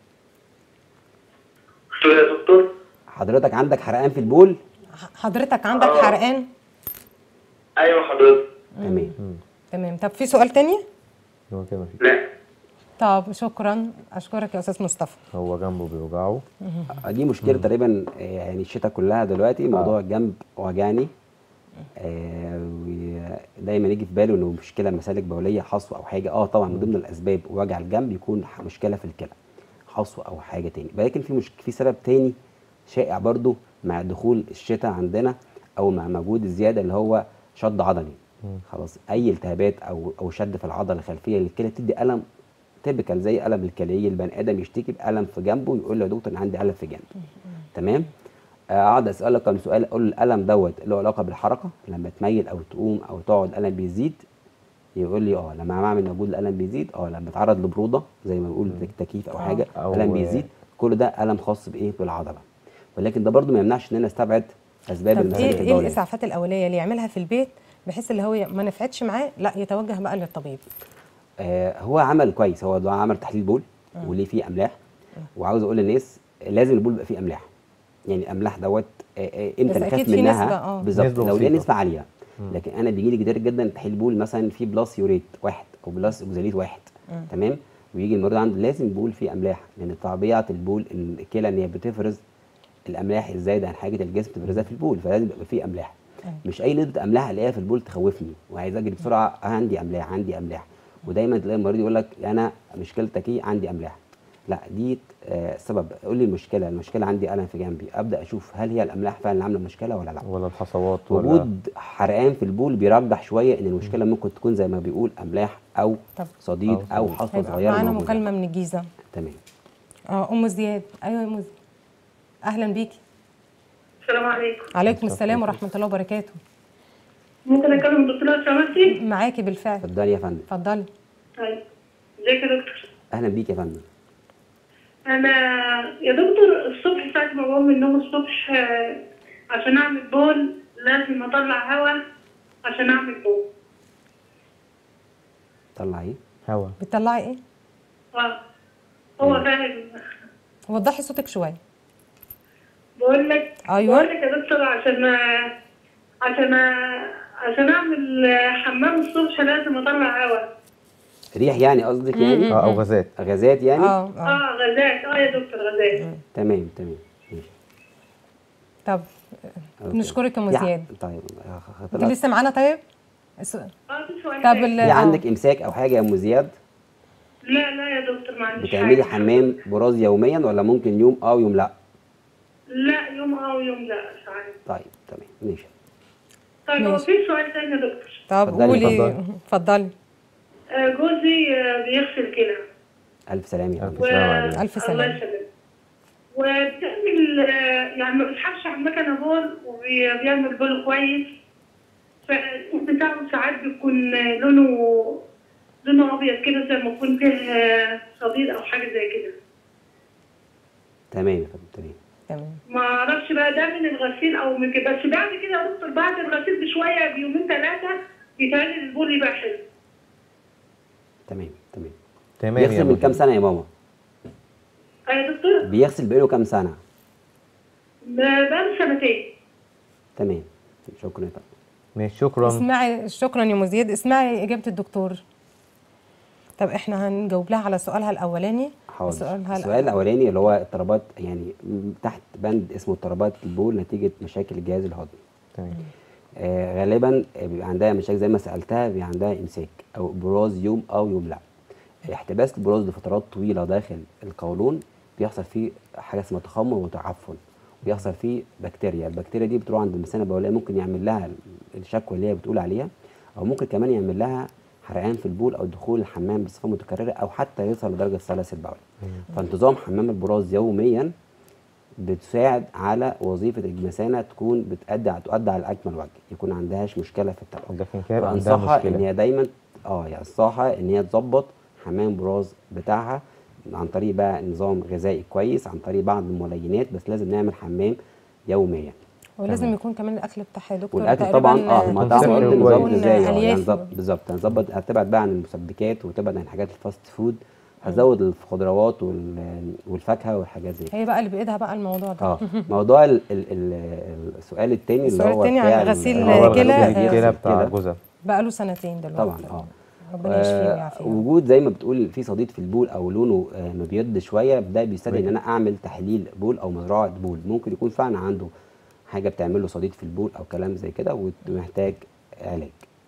قلت له يا دكتور حضرتك عندك حرقان في البول؟ حضرتك عندك آه. حرقان ايوه حضرتك تمام تمام طب في سؤال تاني هو كده مفيش لا طب شكرا اشكرك يا استاذ مصطفى هو جنبه بيوجعه دي مشكله تقريبا آه، يعني الشتاء كلها دلوقتي موضوع الجنب وجعني آه ودايما يجي في باله انه مشكله مسالك بوليه حصوه او حاجه اه طبعا من ضمن الاسباب وجع الجنب يكون ح- مشكله في الكلى حصوه او حاجه تاني ولكن في مش في سبب تاني شائع برضو مع دخول الشتاء عندنا او مع مجهود الزياده اللي هو شد عضلي خلاص اي التهابات او او شد في العضله الخلفيه للكلى تدي الم تيبيكال زي الم الكليه البني ادم يشتكي بالم في جنبه يقول له يا دكتور انا عندي الم في جنبي تمام آه، اقعد اسالك كم سؤال اقول له الالم دوت له علاقه بالحركه لما تميل او تقوم او تقعد الالم بيزيد يقول لي اه لما بعمل مجهود الالم بيزيد اه لما اتعرض لبروده زي ما بنقول تكييف او حاجه أو- الالم بيزيد كل ده الم خاص بايه بالعضله ولكن ده برضو ما يمنعش ان انا استبعد اسباب طب المسالك ايه ايه البوليه الاسعافات الاوليه اللي يعملها في البيت بحيث اللي هو ما نفعتش معاه لا يتوجه بقى للطبيب آه هو عمل كويس هو ده عمل تحليل بول وليه فيه املاح وعاوز اقول للناس لازم البول يبقى فيه املاح يعني الاملاح دوت آه آه امتى بس نخاف أكيد في منها نسبة، آه. بالظبط نسبة لو ليه بسيطة. نسبه عاليه لكن انا بيجي لي كتير جدا تحليل بول مثلا فيه بلس يوريت واحد او بلس اوكزاليت واحد تمام ويجي المريض عنده لازم بول فيه املاح لان طبيعه البول إن الكلى ان هي بتفرز الاملاح الزايده عن حاجه الجسم تفرزها في البول فلازم يبقى فيه املاح مش اي نقطه املاح الاقيها في البول تخوفني وعايز اجري بسرعه آه عندي املاح عندي املاح ودايما تلاقي المريض يقول لك انا مشكلتك ايه عندي املاح لا دي آه سبب قول لي المشكله المشكله عندي الم في جنبي ابدا اشوف هل هي الاملاح فعلا اللي عامله مشكله ولا لا ولا الحصوات ولا وجود حرقان في البول بيرجح شويه ان المشكله ممكن تكون زي ما بيقول املاح او طب. صديد أو او صديد. حصوه هيبقى صغيره معانا موجودة. مكالمه من الجيزه تمام اه ام زياد ايوه يا ام زياد اهلا بيكي السلام عليكم عليكم السلام ورحمه الله وبركاته ممكن اكلم الدكتوره لو سمحتي؟ معاكي بالفعل اتفضلي يا فندم اتفضلي طيب ازيك يا دكتور؟ اهلا بيك يا فندم انا يا دكتور الصبح ساعة ما بقوم من النوم الصبح آه، عشان اعمل بول لازم اطلع هوا عشان اعمل بول طلع ايه هوا بتطلعي ايه اه هو فاهم وضحي صوتك شويه بقول لك أيوة. بقول لك يا دكتور عشان آه، عشان آه، عشان اعمل آه، حمام الصبح لازم اطلع هوا ريح يعني قصدك يعني اه او غازات غازات يعني اه اه اه غازات اه يا دكتور غازات تمام تمام ماشي طب أوكي. نشكرك يا ام يا- زياد طيب انت طلعت- لسه معانا طيب الس- اه في سؤال طب تاني. ال- في آه. عندك امساك او حاجه يا ام زياد لا لا يا دكتور ما عنديش بتعملي حاجة. حمام براز يوميا ولا ممكن يوم اه ويوم لا لا يوم اه ويوم لا ساعات طيب تمام ماشي طيب هو ماشي. في سؤال تاني يا دكتور طب اتفضلي، قولي اتفضلي. اتفضلي آه، جوزي آه، بيغسل كلى الف سلامه يا ألف فندم سلامة عليك. ألف الله سلامة. يسلمك وبتعمل آه، يعني ما بيسحبش على المكنه بول وبيعمل بول كويس فالصوت بتاعه ساعات بيكون آه، لونه لونه ابيض كده زي ما يكون فيه آه، صديد او حاجه زي كده تمام يا فندم تمام تمام ما اعرفش بقى ده من الغسيل او من كده بس بعد كده يا دكتور بعد الغسيل بشويه بيومين ثلاثه بيتهيألي البول يبقى حلو تمام تمام تمام يا بيغسل من كام مدير. سنه يا ماما آه، يا دكتور بيغسل بقاله كام سنه بقاله سنتين تمام شكرا يا فندم ماشي شكرا اسمعي شكرا يا ام زياد اسمعي اجابه الدكتور طب احنا هنجاوب لها على سؤالها الاولاني حاضر سؤالها السؤال الاولاني اللي هو اضطرابات يعني م- تحت بند اسمه اضطرابات البول نتيجه مشاكل الجهاز الهضمي تمام آه غالبا آه، بيبقى عندها مشاكل زي ما سالتها بيبقى عندها امساك او براز يوم او يوم لا احتباس البراز لفترات طويله داخل القولون بيحصل فيه حاجه اسمها تخمر وتعفن بيحصل فيه بكتيريا البكتيريا دي بتروح عند المثانه البوليه ممكن يعمل لها الشكوى اللي هي بتقول عليها او ممكن كمان يعمل لها حرقان في البول او دخول الحمام بصفه متكرره او حتى يوصل لدرجه سلس البول فانتظام حمام البراز يوميا بتساعد على وظيفه المثانه تكون بتأدي تؤدي على اكمل وجه يكون عندهاش مشكله في التبول لكن كده يبقى عندها فانصحها ان مشكله هي دايما اه يعني انصحها ان هي تظبط حمام براز بتاعها عن طريق بقى نظام غذائي كويس عن طريق بعض الملينات بس لازم نعمل حمام يوميا ولازم يكون كمان الاكل بتاعها يا دكتور والاكل تقريباً، طبعا اه ما يكون طبعا صحي قلت وكويس. نظام غذائي اه يعني الياف نظبط بالظبط هنظبط هتبعد بقى عن المسبكات وتبعد عن حاجات الفاست فود هتزود الخضروات وال- والفاكهه والحاجات زي كده هي بقى اللي بايدها بقى الموضوع ده اه موضوع ال ال ال السؤال الثاني اللي السؤال هو التاني عن بتاع ال- غسيل اللي هو كلى، الغسيل آه، الكلى بتاع كلى. جوزها بقى له سنتين دلوقتي طبعا اه ربنا يشفيه آه، ويعافيه وجود زي ما بتقول في صديد في البول او لونه آه، مبيض شويه ده بيستدعي ان انا اعمل تحليل بول او مزرعه بول ممكن يكون فعلا عنده حاجه بتعمل له صديد في البول او كلام زي كده ومحتاج علاج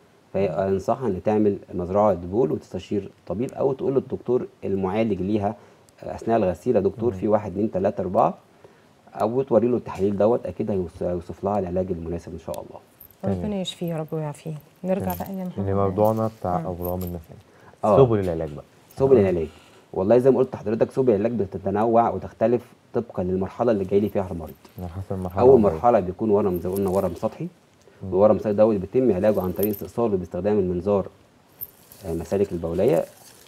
فانصحها ان تعمل مزرعه بول وتستشير طبيب او تقول للدكتور المعالج ليها اثناء الغسيل يا دكتور في واحد اتنين تلاته اربعه او توري له التحليل دوت اكيد هيوص- هيوصف لها العلاج المناسب ان شاء الله ربنا يشفيه يا رب ويعافيه نرجع بقى يا محمد اللي موضوعنا بتاع اورام المثانه آه. سبل العلاج بقى سبل العلاج والله زي ما قلت لحضرتك سبل العلاج بتتنوع وتختلف طبقا للمرحله اللي جاي لي فيها المريض على حسب المرحله اول العمرية. مرحله بيكون ورم زي ما قلنا ورم سطحي والورم السطحي دوت بيتم علاجه عن طريق استئصاله باستخدام المنظار آه، مسالك البوليه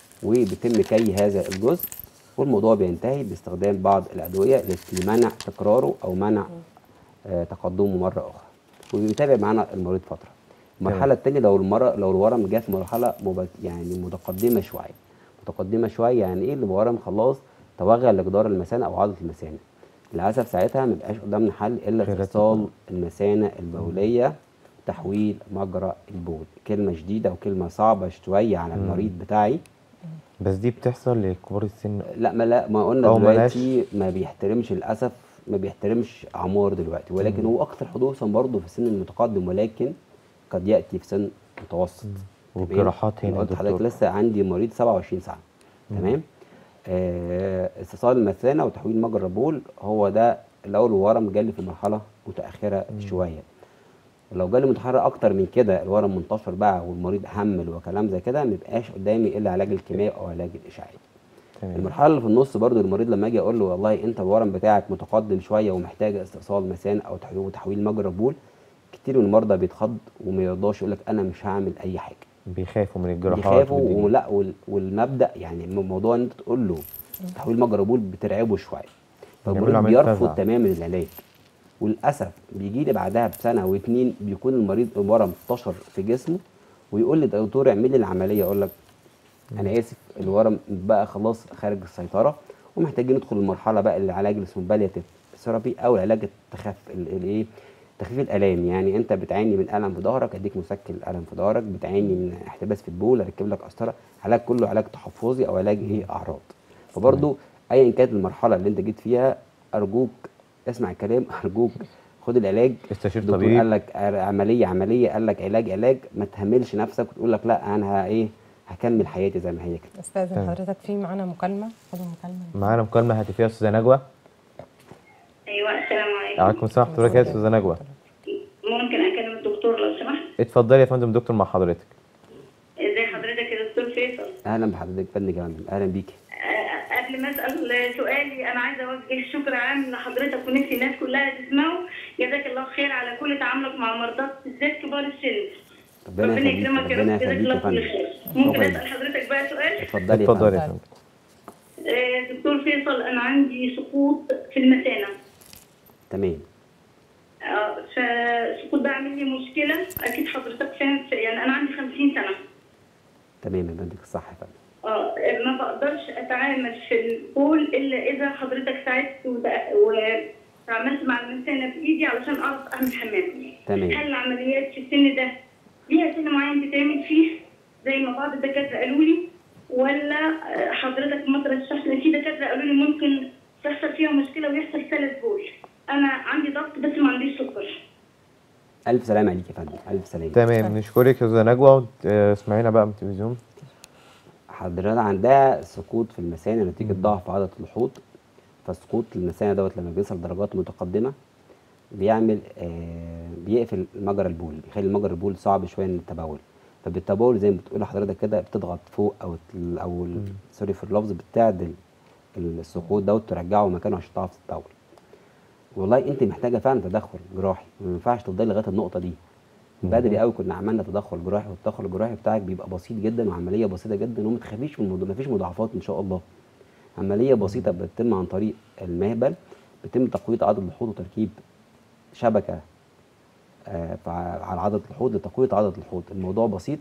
وبيتم كي هذا الجزء والموضوع بينتهي باستخدام بعض الادويه لمنع تكراره او منع آه، تقدمه مره اخرى وبيتابع معانا المريض فتره المرحله الثانيه لو المره لو الورم جه في مرحله مبك يعني متقدمه شويه متقدمه شويه يعني ايه اللي الورم خلاص توغل لجدار المثانه او عضله المثانه للاسف ساعتها ما بيبقاش قدامنا حل الا خيرات استئصال المثانه البوليه تحويل مجرى البول كلمه شديده وكلمه صعبه شويه على المريض بتاعي بس دي بتحصل لكبار السن لا ما لا ما قلنا أو دلوقتي ما بيحترمش للاسف ما بيحترمش اعمار دلوقتي ولكن هو اكثر حدوثا برضه في السن المتقدم ولكن قد ياتي في سن متوسط تمام؟ والجراحات هنا أنا يا قلت لحضرتك دكتور. لسه عندي مريض 27 ساعه تمام آه استئصال المثانه وتحويل مجرى البول هو ده لو الورم جالي في مرحله متاخره شويه لو جالي متحرر اكتر من كده الورم منتشر بقى والمريض حمل وكلام زي كده ما يبقاش قدامي الا علاج الكيماوي او علاج الاشعاعي تمام المرحله اللي في النص برضو المريض لما اجي اقول له والله انت الورم بتاعك متقدم شويه ومحتاج استئصال مثانه او تحويل تحويل مجرى البول كتير من المرضى بيتخض وما يرضاش يقول لك انا مش هعمل اي حاجه بيخافوا من الجراحات بيخافوا والدنيا. ولا وال- والمبدا يعني موضوع ان انت تقول له تحويل مجرى البول بترعبه شويه بيعملوا فالمريض عملية بيرفض فزع. تماما العلاج وللاسف بيجي لي بعدها بسنه او اتنين بيكون المريض الورم انتشر في جسمه ويقول لي دكتور اعمل لي العمليه اقول لك انا اسف الورم بقى خلاص خارج السيطره ومحتاجين ندخل المرحله بقى العلاج اللي اسمه بالياتيف ثيرابي او العلاج التخف الايه تخفيف الالام يعني انت بتعاني من الم في ظهرك اديك مسكن الالم في ظهرك بتعاني من احتباس في البول اركب لك قسطره علاج كله علاج تحفظي او علاج ايه اعراض فبرضو ايا كانت المرحله اللي انت جيت فيها ارجوك اسمع الكلام ارجوك خد العلاج استشير الدكتور طبيب. قال لك عمليه عمليه قال لك علاج علاج ما تهملش نفسك وتقول لك لا انا ه- ايه هكمل حياتي زي ما هي كده استاذن تمام. حضرتك في معانا مكالمه خدوا مكالمه معانا مكالمه هاتفيه يا استاذه نجوى ايوه السلام عليكم عليكم السلام ورحمه الله وبركاته استاذه نجوى ممكن اكلم الدكتور لو سمحت اتفضلي يا فندم دكتور مع حضرتك ازي حضرتك يا دكتور فيصل اهلا بحضرتك فندم جمال اهلا بيكي آه، قبل ما اسال سؤالي انا عايزه اوجه شكر عام لحضرتك ونفسي الناس كلها تسمعه جزاك الله خير على كل تعاملك مع مرضى بالذات كبار السن ربنا ربنا يخليك يكرمك يا ربنا رب جزاك يخليك يا الله كل فندم خير ممكن ربنا اسال حضرتك بقى سؤال اتفضلي يا اتفضلي يا فندم فندم آه، دكتور فيصل انا عندي سقوط في المثانه تمام آه، فالسقوط ده عامل لي مشكله اكيد حضرتك فاهم يعني انا عندي 50 سنه تمام يا فندم الصح يا فندم اه ما بقدرش اتعامل في البول الا اذا حضرتك ساعدت وت- وتعاملت مع المثانه بايدي علشان اعرف اعمل حمام تمام. هل العمليات في السن ده ليها سن معين تتعمل فيه زي ما بعض الدكاتره قالوا لي ولا آه، حضرتك ما ترشحش لي في دكاتره قالوا لي ممكن تحصل فيها مشكله ويحصل سلس بول انا عندي ضغط بس ما عنديش سكر الف سلامه عليك يا فندم الف سلامه تمام نشكرك يا استاذه نجوى وت- آه، اسمعينا بقى من التلفزيون حضرتك عندها سقوط في المثانه نتيجه ضعف عضله الحوض فسقوط المثانه دوت لما بيوصل درجات متقدمه بيعمل آه بيقفل مجرى البول بيخلي مجرى البول صعب شويه من التبول فبالتبول زي ما بتقول حضرتك كده بتضغط فوق او ال- او ال- سوري في اللفظ بتعدل السقوط دوت ترجعه مكانه عشان تعرف تتبول والله انت محتاجه فعلا تدخل جراحي ما ينفعش تفضلي لغايه النقطه دي بدري قوي كنا عملنا تدخل جراحي والتدخل الجراحي بتاعك بيبقى بسيط جدا وعمليه بسيطه جدا وما تخافيش من الموضوع مفيش مضاعفات ان شاء الله عمليه بسيطه بتتم عن طريق المهبل بيتم تقويه عضله الحوض وتركيب شبكه آه، فع- على عضله الحوض لتقويه عضله الحوض الموضوع بسيط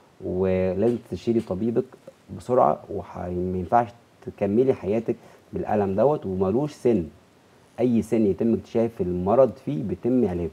ولازم تستشيري طبيبك بسرعه وما ينفعش تكملي حياتك بالالم دوت وملوش سن اي سن يتم اكتشاف المرض فيه بيتم علاجه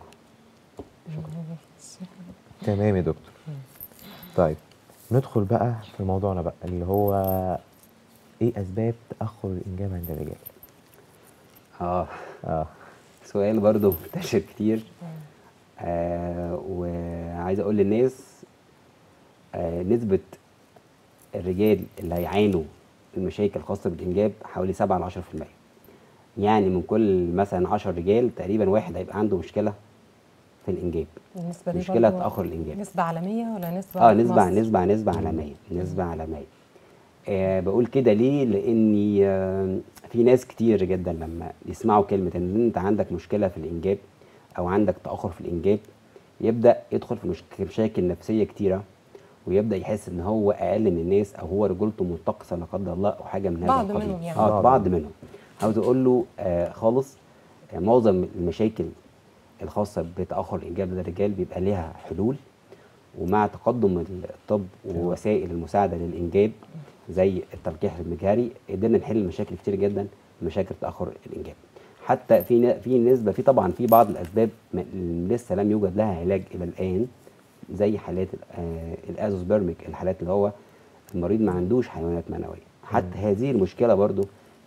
تمام يا دكتور طيب ندخل بقى في موضوعنا بقى اللي هو ايه اسباب تاخر الانجاب عند الرجال اه اه سؤال برضو منتشر كتير آه وعايز اقول للناس آه نسبة الرجال اللي هيعانوا المشاكل الخاصة بالإنجاب حوالي 7 ل 10% يعني من كل مثلا 10 رجال تقريبا واحد هيبقى عنده مشكلة في الإنجاب النسبه دي مشكلة برضو تأخر الإنجاب نسبه عالميه ولا نسبه اه في نسبة مصر؟ نسبة نسبة عالمية نسبة عالمية آه بقول كده ليه لاني آه في ناس كتير جدا لما يسمعوا كلمة ان انت عندك مشكلة في الانجاب او عندك تأخر في الانجاب يبدأ يدخل في مشك- مشاكل نفسية كتيرة ويبدأ يحس ان هو اقل من الناس او هو رجولته منتقصة لا قدر الله او حاجة من هذا بعض القبيل منهم يعني. اه بعض بعض منهم عاوز اقول له آه خالص آه معظم المشاكل الخاصة بتأخر الإنجاب لدى الرجال بيبقى ليها حلول ومع تقدم الطب ووسائل المساعدة للإنجاب زي التلقيح المجهري قدرنا نحل مشاكل كتير جدا مشاكل تأخر الإنجاب حتى في ن- في نسبة في طبعا في بعض الأسباب ما- لسه لم يوجد لها علاج إلى الآن زي حالات ال- آه، الازوسبرميك الحالات اللي هو المريض ما عندوش حيوانات منوية حتى هذه المشكلة برضو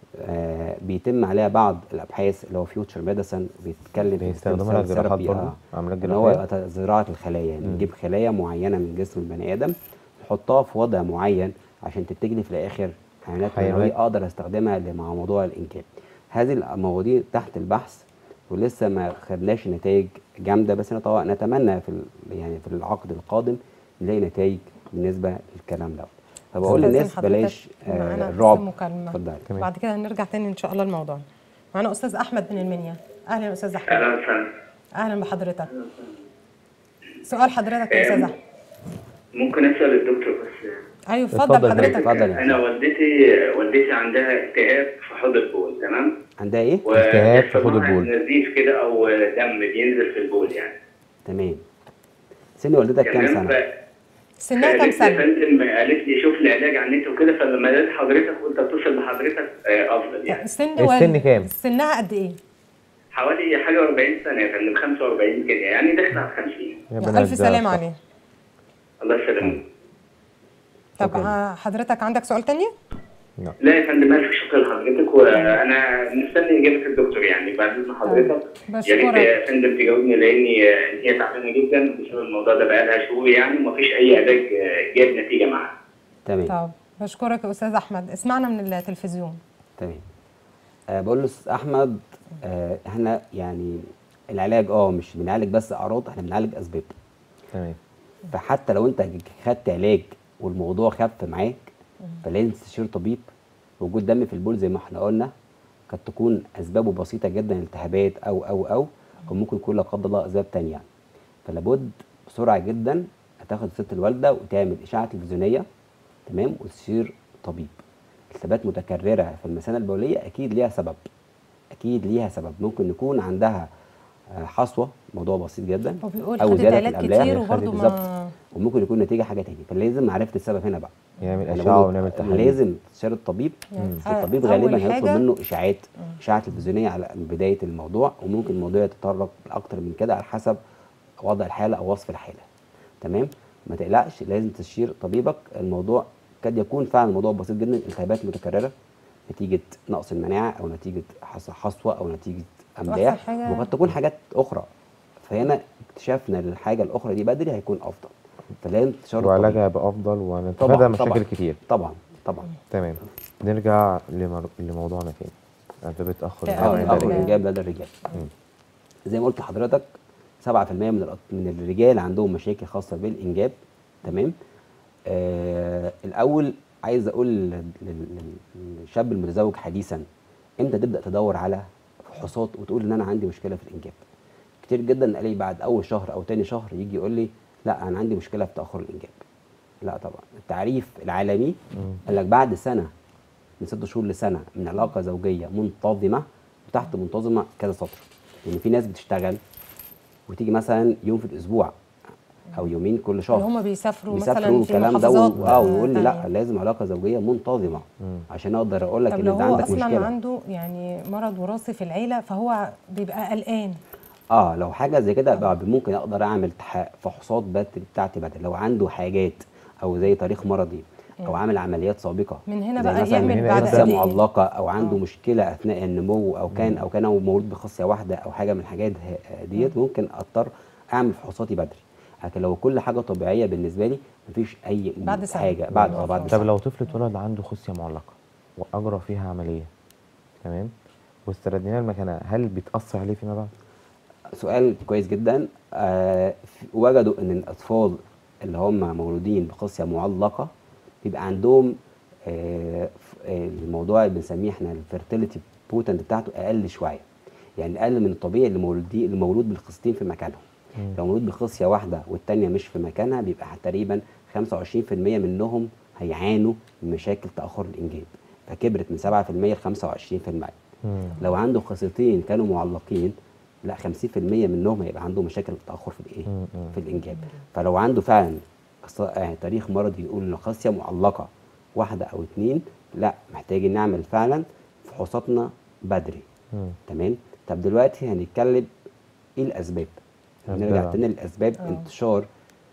آه بيتم عليها بعض الابحاث اللي هو فيوتشر ميديسن بيتكلم في بيستخدموا لها السtem cell جراحات therapy، برضه آه. عمليات ان هو جراحيه يبقى زراعه الخلايا يعني نجيب خلايا معينه من جسم البني ادم نحطها في وضع معين عشان تنتج لي في الاخر حيوانات حيوانات. منويه اقدر استخدمها مع موضوع الانجاب هذه المواضيع تحت البحث ولسه ما خدناش نتائج جامده بس نتو- نتمنى في ال- يعني في العقد القادم نلاقي نتائج بالنسبه للكلام ده فبقول أستاذ للناس حضرتك بلاش معانا آه بس الرعب مكالمة. اتفضل تمام. بعد كده هنرجع تاني ان شاء الله لموضوعنا معانا استاذ احمد من المنيا اهلا يا استاذ احمد اهلا وسهلا اهلا بحضرتك سؤال حضرتك يا استاذ احمد ممكن اسال الدكتور بس ايوه اتفضل اتفضل حضرتك. حضرتك اتفضل يا انا والدتي والدتي عندها التهاب في حوض البول تمام عندها ايه؟ التهاب في حوض ويحصل معاها البول. نزيف كده او دم بينزل في البول يعني تمام سن والدتك كام تمام سنه؟ سنها كام قالت لي يا سنه فندم قالت لي شوف لي علاج على النت وكده فلما لقيت حضرتك قلت اتصل بحضرتك آه، افضل يعني السن السن وال- كام؟ سنها قد ايه حوالي حاجه 40 سنه يا فندم 45 كده يعني داخل على 50 ربنا الف يجزاها سلامه صح. عليه الله يسلمك طب شكراً. آه، حضرتك عندك سؤال تاني لا. لا يا فندم الف شكر لحضرتك وانا مستني اجابه الدكتور يعني بعد اذن حضرتك بشكرك. يا ريت يا فندم تجاوبني لاني آه، هي تعبانه جدا بسبب الموضوع ده بقالها شهور يعني ومفيش اي علاج آه، جاب نتيجه معاها تمام طب بشكرك يا استاذ احمد اسمعنا من التلفزيون تمام أه بقول له استاذ احمد أه احنا يعني العلاج اه مش بنعالج بس اعراض احنا بنعالج اسباب تمام فحتى لو انت خدت علاج والموضوع خف معاك فلازم تستشير طبيب وجود دم في البول زي ما احنا قلنا قد تكون اسبابه بسيطه جدا التهابات او او او او ممكن يكون لا قدر الله اسباب تانية فلابد بسرعه جدا هتاخد ست الوالده وتعمل اشعه تلفزيونيه تمام وتستشير طبيب التهابات متكرره في المثانه البوليه اكيد ليها سبب اكيد ليها سبب ممكن يكون عندها آه، حصوه موضوع بسيط جدا هو بيقول أو خدت زيادة علاج الأملاح كتير خدت وبرضه بالظبط. ما وممكن يكون نتيجه حاجه تانية فلازم معرفه السبب هنا بقى يعمل أنا اشعه بقول ونعمل تحاليل لازم تستشير الطبيب يعني الطبيب أول غالبا حاجة- هيطلب منه اشاعات اشاعه تلفزيونيه على بدايه الموضوع وممكن الموضوع يتطرق لاكتر من كده على حسب وضع الحاله او وصف الحاله تمام ما تقلقش لازم تستشير طبيبك الموضوع قد يكون فعلا الموضوع بسيط جدا التهابات متكرره نتيجه نقص المناعه او نتيجه حص- حصوه او نتيجه املاح حاجة- وقد تكون حاجات اخرى فهنا اكتشافنا للحاجه الاخرى دي بدري هيكون افضل فلازم تستشير الطبيب. وعلاجها يبقى افضل ونتفادى طبعا مشاكل طبعا كتير طبعا طبعا تمام نرجع لمر... لموضوعنا تاني اسباب التاخر آه، اه الجمعي الأول. الاخر ده إيه؟ الانجاب لدى الرجال زي ما قلت لحضرتك 7% من الأط- من الرجال عندهم مشاكل خاصه بالانجاب تمام آه الاول عايز اقول لل- لل- للشاب المتزوج حديثا امتى تبدا تدور على فحوصات وتقول ان انا عندي مشكله في الانجاب كتير جدا الاقي بعد اول شهر او تاني شهر يجي يقول لي لا انا عندي مشكله في تاخر الانجاب لا طبعا التعريف العالمي قال لك بعد سنه من ست شهور لسنه من علاقه زوجيه منتظمه وتحت منتظمه كذا سطر يعني في ناس بتشتغل وتيجي مثلا يوم في الاسبوع او يومين كل شهر اللي هم بيسافروا مثلا بيسافروا في والكلام ده محافظات و- اه ويقول لي لا تانية. لازم علاقه زوجيه منتظمه عشان اقدر اقول لك طب ان لو انت هو عندك اصلا مشكله عنده يعني مرض وراثي في العيله فهو بيبقى قلقان اه لو حاجه زي كده بقى ممكن اقدر اعمل تح- فحوصات بت- بتاعتي بدل لو عنده حاجات او زي تاريخ مرضي او عامل عمليات سابقه من هنا زي بقى مثلا يعمل هنا بعد يبدأ خصيه قد ايه معلقه او عنده آه. مشكله اثناء النمو او كان او كان هو مولود بخصيه واحده او حاجه من الحاجات ه- ديت ممكن اضطر اعمل فحوصاتي بدري لكن لو كل حاجه طبيعيه بالنسبه لي مفيش اي بعد سنة. حاجه بعد اه بعد طب سنة. لو طفل اتولد عنده خصيه معلقه واجرى فيها عمليه تمام واسترديناه لمكانها هل بيتاثر عليه فيما بعد؟ سؤال كويس جدا آه في- وجدوا ان الاطفال اللي هم مولودين بخصيه معلقه بيبقى عندهم آه ف- آه، الموضوع اللي بنسميه احنا الفيرتيليتي بوتنت بتاعته اقل شويه يعني اقل من الطبيعي اللي مولودين اللي مولود بالخصيتين في مكانهم لو مولود بخصيه واحده والتانيه مش في مكانها بيبقى تقريبا 25% منهم هيعانوا من مشاكل تاخر الانجاب فكبرت من 7% ل 25% مم. لو عنده خصيتين كانوا معلقين لا 50% منهم هيبقى عنده مشاكل تاخر في الايه مم، مم. في الانجاب فلو عنده فعلا قص- يعني تاريخ مرضي يقول ان خصيه معلقه واحده او اتنين لا محتاجين نعمل فعلا فحوصاتنا بدري مم. تمام طب دلوقتي هنتكلم ايه الاسباب أسباب. نرجع تاني لاسباب آه. انتشار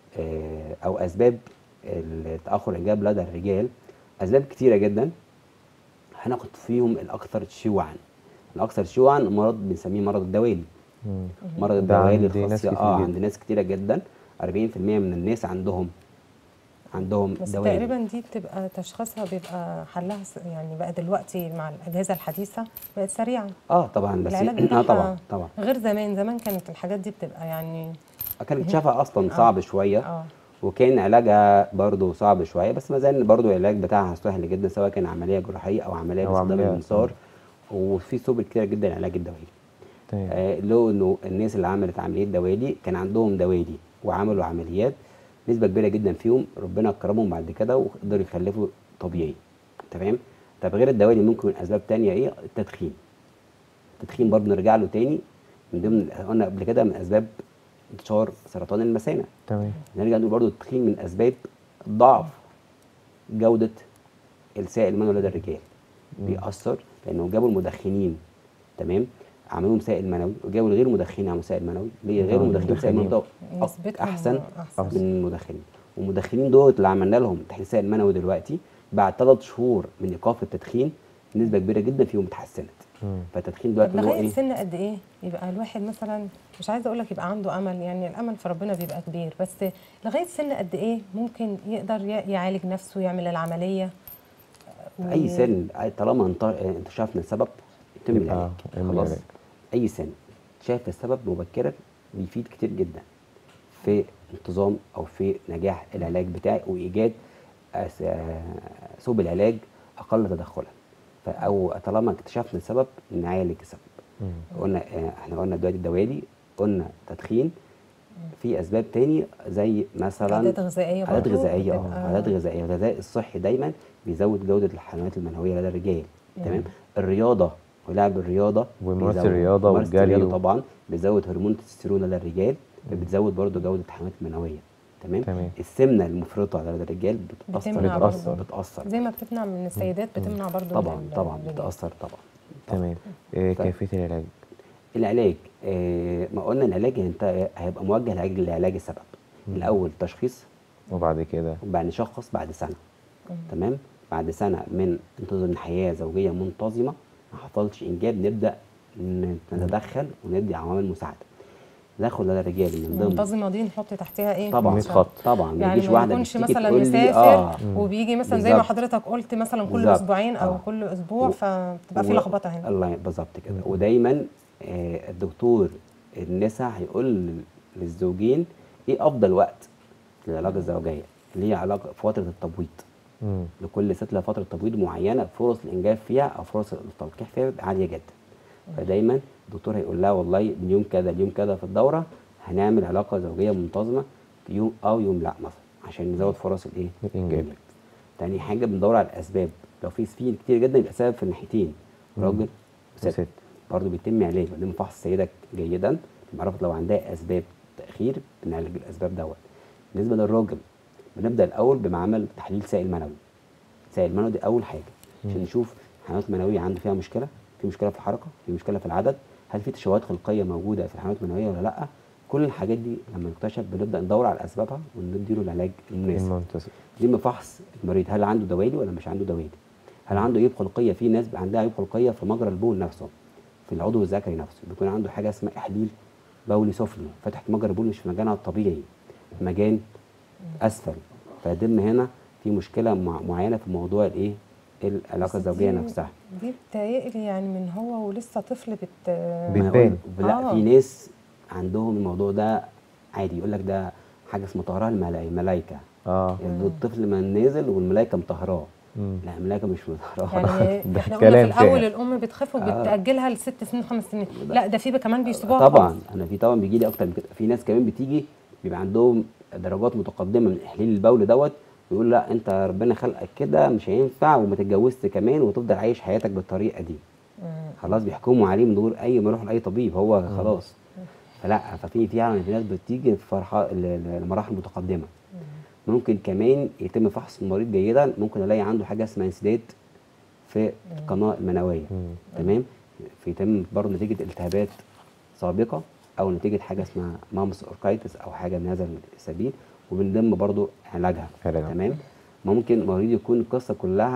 آه، او اسباب التاخر الانجاب لدى الرجال اسباب كتيره جدا هناخد فيهم الاكثر شيوعا الاكثر شيوعا مرض بنسميه مرض الدوالي مم. مرض ده الدوالي عند ناس الخاصيه كتير اه جدا. عند ناس كتيره جدا 40% من الناس عندهم عندهم بس دوالي تقريبا دي بتبقى تشخيصها بيبقى حلها س- يعني بقى دلوقتي مع الاجهزه الحديثه بقت سريعه اه طبعا بس العلاج اه بتاعها طبعا طبعا غير زمان زمان كانت الحاجات دي بتبقى يعني كان اكتشافها اصلا صعب شويه اه وكان علاجها برضه صعب شويه بس ما زال برضه العلاج بتاعها سهل جدا سواء كان عمليه جراحيه او عمليه أو باستخدام عملية. المنصار وفي سبل كتير جدا لعلاج الدوالي تمام آه لو انه الناس اللي عملت عمليه دوالي كان عندهم دوالي وعملوا عمليات نسبه كبيره جدا فيهم ربنا كرمهم بعد كده وقدروا يخلفوا طبيعي تمام طب غير الدوالي ممكن اسباب تانية ايه التدخين التدخين برضه نرجع له تاني من ضمن قلنا قبل كده من اسباب انتشار سرطان المثانه تمام نرجع نقول برضه التدخين من اسباب ضعف جوده السائل المنوي لدى الرجال بيأثر لانه جابوا المدخنين تمام عملوا سائل منوي وجابوا الغير مدخنين عملوا سائل منوي ليه غير آه، مدخنين سائل منوي المدخنين. ده نسبتهم احسن أحسن. من المدخنين والمدخنين دول اللي عملنا لهم تحليل سائل منوي دلوقتي بعد ثلاث شهور من ايقاف التدخين نسبه كبيره جدا فيهم اتحسنت مم. فالتدخين طب دلوقتي اللي هو لغايه ايه سن قد ايه يبقى الواحد مثلا مش عايزه اقول لك يبقى عنده امل يعني الامل في ربنا بيبقى كبير بس لغايه سن قد ايه ممكن يقدر ي- يعالج نفسه يعمل العمليه في اي سن أي- طالما انت انت شافنا السبب يتم يبقى العلاج يعمل خلاص العلاج. اي سن شاف السبب مبكرا بيفيد كتير جدا في انتظام او في نجاح العلاج بتاعي وايجاد أس- آه، سبل علاج اقل تدخلا ف- او طالما اكتشفنا السبب نعالج السبب مم. قلنا آه، احنا قلنا دلوقتي الدوالي قلنا تدخين في اسباب تاني زي مثلا عادات غذائيه عادات برضو غذائيه اه بتبقى- عادات غذائيه الغذاء الصحي دايما بيزود جوده الحيوانات المنويه لدى الرجال تمام الرياضه ولعب الرياضه وممارسة بيزود- الرياضة ممارسة والجري الرياضة و- طبعا بيزود هرمون التستيرون لدى الرجال فبتزود برضو جوده الحيوانات المنويه تمام تمام. السمنه المفرطه لدى الرجال بتاثر بتمنع بتاثر برضو. بتاثر زي ما بتمنع من السيدات بتمنع برضو طبعا من ال- طبعا الرجال. بتاثر طبعا تمام إيه طيب. كيفيه العلاج العلاج آه ما قلنا العلاج انت هيبقى موجه لعلاج لعلاج السبب الاول تشخيص وبعد كده وبعد نشخص بعد سنه تمام بعد سنه من انتظام حياه زوجيه منتظمه ما حصلش انجاب نبدا ن- نتدخل وندي عوامل مساعده تدخل لدى الرجال من ضمن منتظمه دي نحط تحتها ايه طبعا مية خط. طبعا ما يعني يجيش ما واحده يكونش بتيجي مثلا تقول لي مسافر اه وبيجي مثلا زي ما بالظبط. حضرتك قلت مثلا كل بالظبط. اسبوعين او آه. كل اسبوع و- فبتبقى في و- لخبطه هنا الله بالظبط كده ودايما آه الدكتور النساء هيقول للزوجين ايه افضل وقت للعلاقه الزوجيه اللي هي علاقه في فتره التبويض مم. لكل ست لها فتره تبويض معينه فرص الانجاب فيها او فرص التلقيح فيها بتبقى عاليه جدا فدايما الدكتور هيقول لها والله من يوم كذا ليوم كذا في الدوره هنعمل علاقه زوجيه منتظمه في يوم او يوم لا مثلا عشان نزود فرص الايه الإنجاب. تاني حاجه بندور على الاسباب لو في سفين كتير جدا يبقى سبب في الناحيتين راجل وست وست. برضه بيتم علاج بعدين فحص السيده جيدا نعرف لو عندها اسباب تاخير بنعالج الاسباب دوت بالنسبه للراجل بنبدا الاول بمعمل تحليل سائل منوي سائل منوي دي اول حاجه عشان نشوف الحيوانات المنويه عنده فيها مشكله في مشكله في الحركه في مشكله في العدد هل في تشوهات خلقيه موجوده في الحيوانات المنويه ولا لا كل الحاجات دي لما نكتشف بنبدا ندور على اسبابها ونديله العلاج المناسب المنتظم يتم فحص المريض هل عنده دوالي ولا مش عنده دوالي هل عنده عيوب خلقيه في ناس بيبقى عندها عيوب خلقيه في مجرى البول نفسه في العضو الذكري نفسه بيكون عنده حاجه اسمها احليل بولي سفلي فتحه مجرى البول مش في مكانها الطبيعي في مكان اسفل فيتم هنا في مشكله مع- معينه في موضوع الايه العلاقه الزوجيه دي- نفسها دي بتهيألي يعني من هو ولسه طفل بت بت- ما بتبان. يقول- لا آه. في ناس عندهم الموضوع ده عادي يقول لك ده حاجه اسمها طهرها الملا- الملايكه اه يعني الطفل ما نازل والملايكه مطهراه مم. لا الملايكه مش مطهراه يعني ده احنا قلنا في كلام الاول فعلا. الام بتخاف آه. وبتاجلها لست سنين خمس سنين لا ده في كمان بيسيبوها طبعا خالص. انا في طبعا بيجي لي اكتر من كده في ناس كمان بتيجي بيبقى عندهم درجات متقدمه من احليل البول دوت ويقول لا انت ربنا خلقك كده مش هينفع وما تتجوزش كمان وتفضل عايش حياتك بالطريقه دي خلاص بيحكموا عليه من غير اي ما يروح لاي طبيب هو خلاص فلا ففي فعلا في ناس بتيجي في فرحه ل- ل- لمراحل متقدمه ممكن كمان يتم فحص المريض جيدا ممكن الاقي عنده حاجه اسمها انسداد في القناه المنويه مم. تمام في يتم برضه نتيجه التهابات سابقه او نتيجه حاجه اسمها مامس اوركايتس او حاجه من هذا السبيل وبنضم برضه علاجها علاجها. تمام ممكن مريض يكون القصه كلها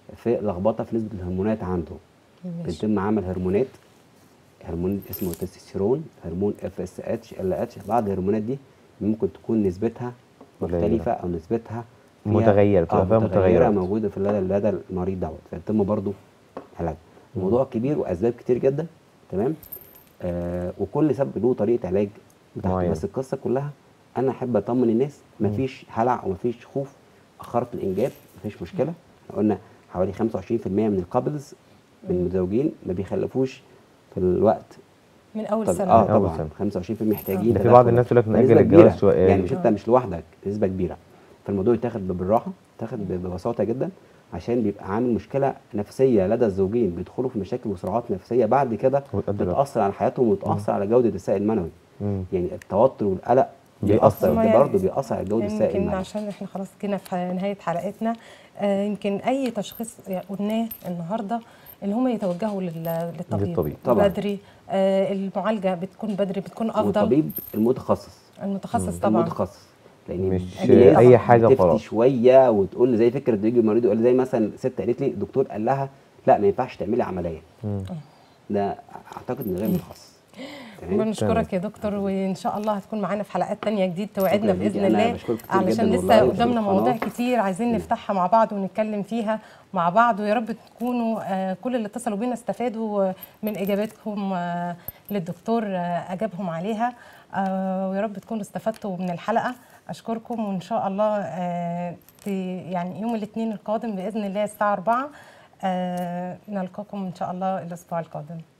في لخبطه في نسبه الهرمونات عنده ماشي. بيتم عمل هرمونات هرمون اسمه تستوستيرون هرمون اف اس اتش ال اتش بعض الهرمونات دي ممكن تكون نسبتها قليلة. مختلفه او نسبتها فيها- متغيرة، بتبقى آه، فيها متغيره متغيرات. موجوده في لدى لدى المريض دوت فيتم برضه علاج الموضوع كبير واسباب كتير جدا تمام آه وكل سبب له طريقه علاج بتاعته معينة. بس القصه كلها انا احب اطمن الناس مفيش هلع ومفيش خوف اخرت الانجاب مفيش مشكله احنا قلنا حوالي 25% من الكابلز من المتزوجين ما بيخلفوش في الوقت من اول طب سنه اه أول طبعا سنة. 25% محتاجين ده في بعض تدخل. الناس تقول لك نأجل فنسبة الجواز كبيرة. شوية. يعني مش انت مش لوحدك نسبه كبيره فالموضوع يتاخد بالراحه يتاخد ب- ببساطه جدا عشان بيبقى عامل مشكله نفسيه لدى الزوجين بيدخلوا في مشاكل وصراعات نفسيه بعد كده وتأدي الوقت. بتاثر على حياتهم وتاثر على جوده السائل المنوي مم. يعني التوتر والقلق بيأثر. بيأثر هما ده يعني- برضه بيأثر على جوده السائل يمكن المنوي عشان احنا خلاص كده في نهايه حلقتنا آه، يمكن اي تشخيص قلناه النهارده ان هم يتوجهوا لل- للطبيب للطبيب. طبعاً. بدري آه، المعالجه بتكون بدري بتكون افضل والطبيب المتخصص المتخصص طبعا المتخصص لان مش الناس أي حاجة بتفتي وخلاص. شويه وتقول زي فكره يجي المريض يقول زي مثلا ست قالت لي الدكتور قال لها لا ما ينفعش تعملي عمليه مم. ده اعتقد ان غير متخصص تمام بنشكرك يا دكتور وان شاء الله هتكون معانا في حلقات تانية جديد توعدنا شكراً ليكي. باذن أنا الله بشكرك كتير علشان جداً لسه والله وفي قدامنا القناة. مواضيع كتير عايزين نفتحها مع بعض ونتكلم فيها مع بعض ويا رب تكونوا آه، كل اللي اتصلوا بينا استفادوا آه، من اجاباتكم آه، للدكتور آه، اجابهم عليها آه، ويا رب تكونوا استفدتوا من الحلقه اشكركم وان شاء الله آه، ت- يعني يوم الاثنين القادم باذن الله الساعه 4 آه، نلقاكم ان شاء الله الاسبوع القادم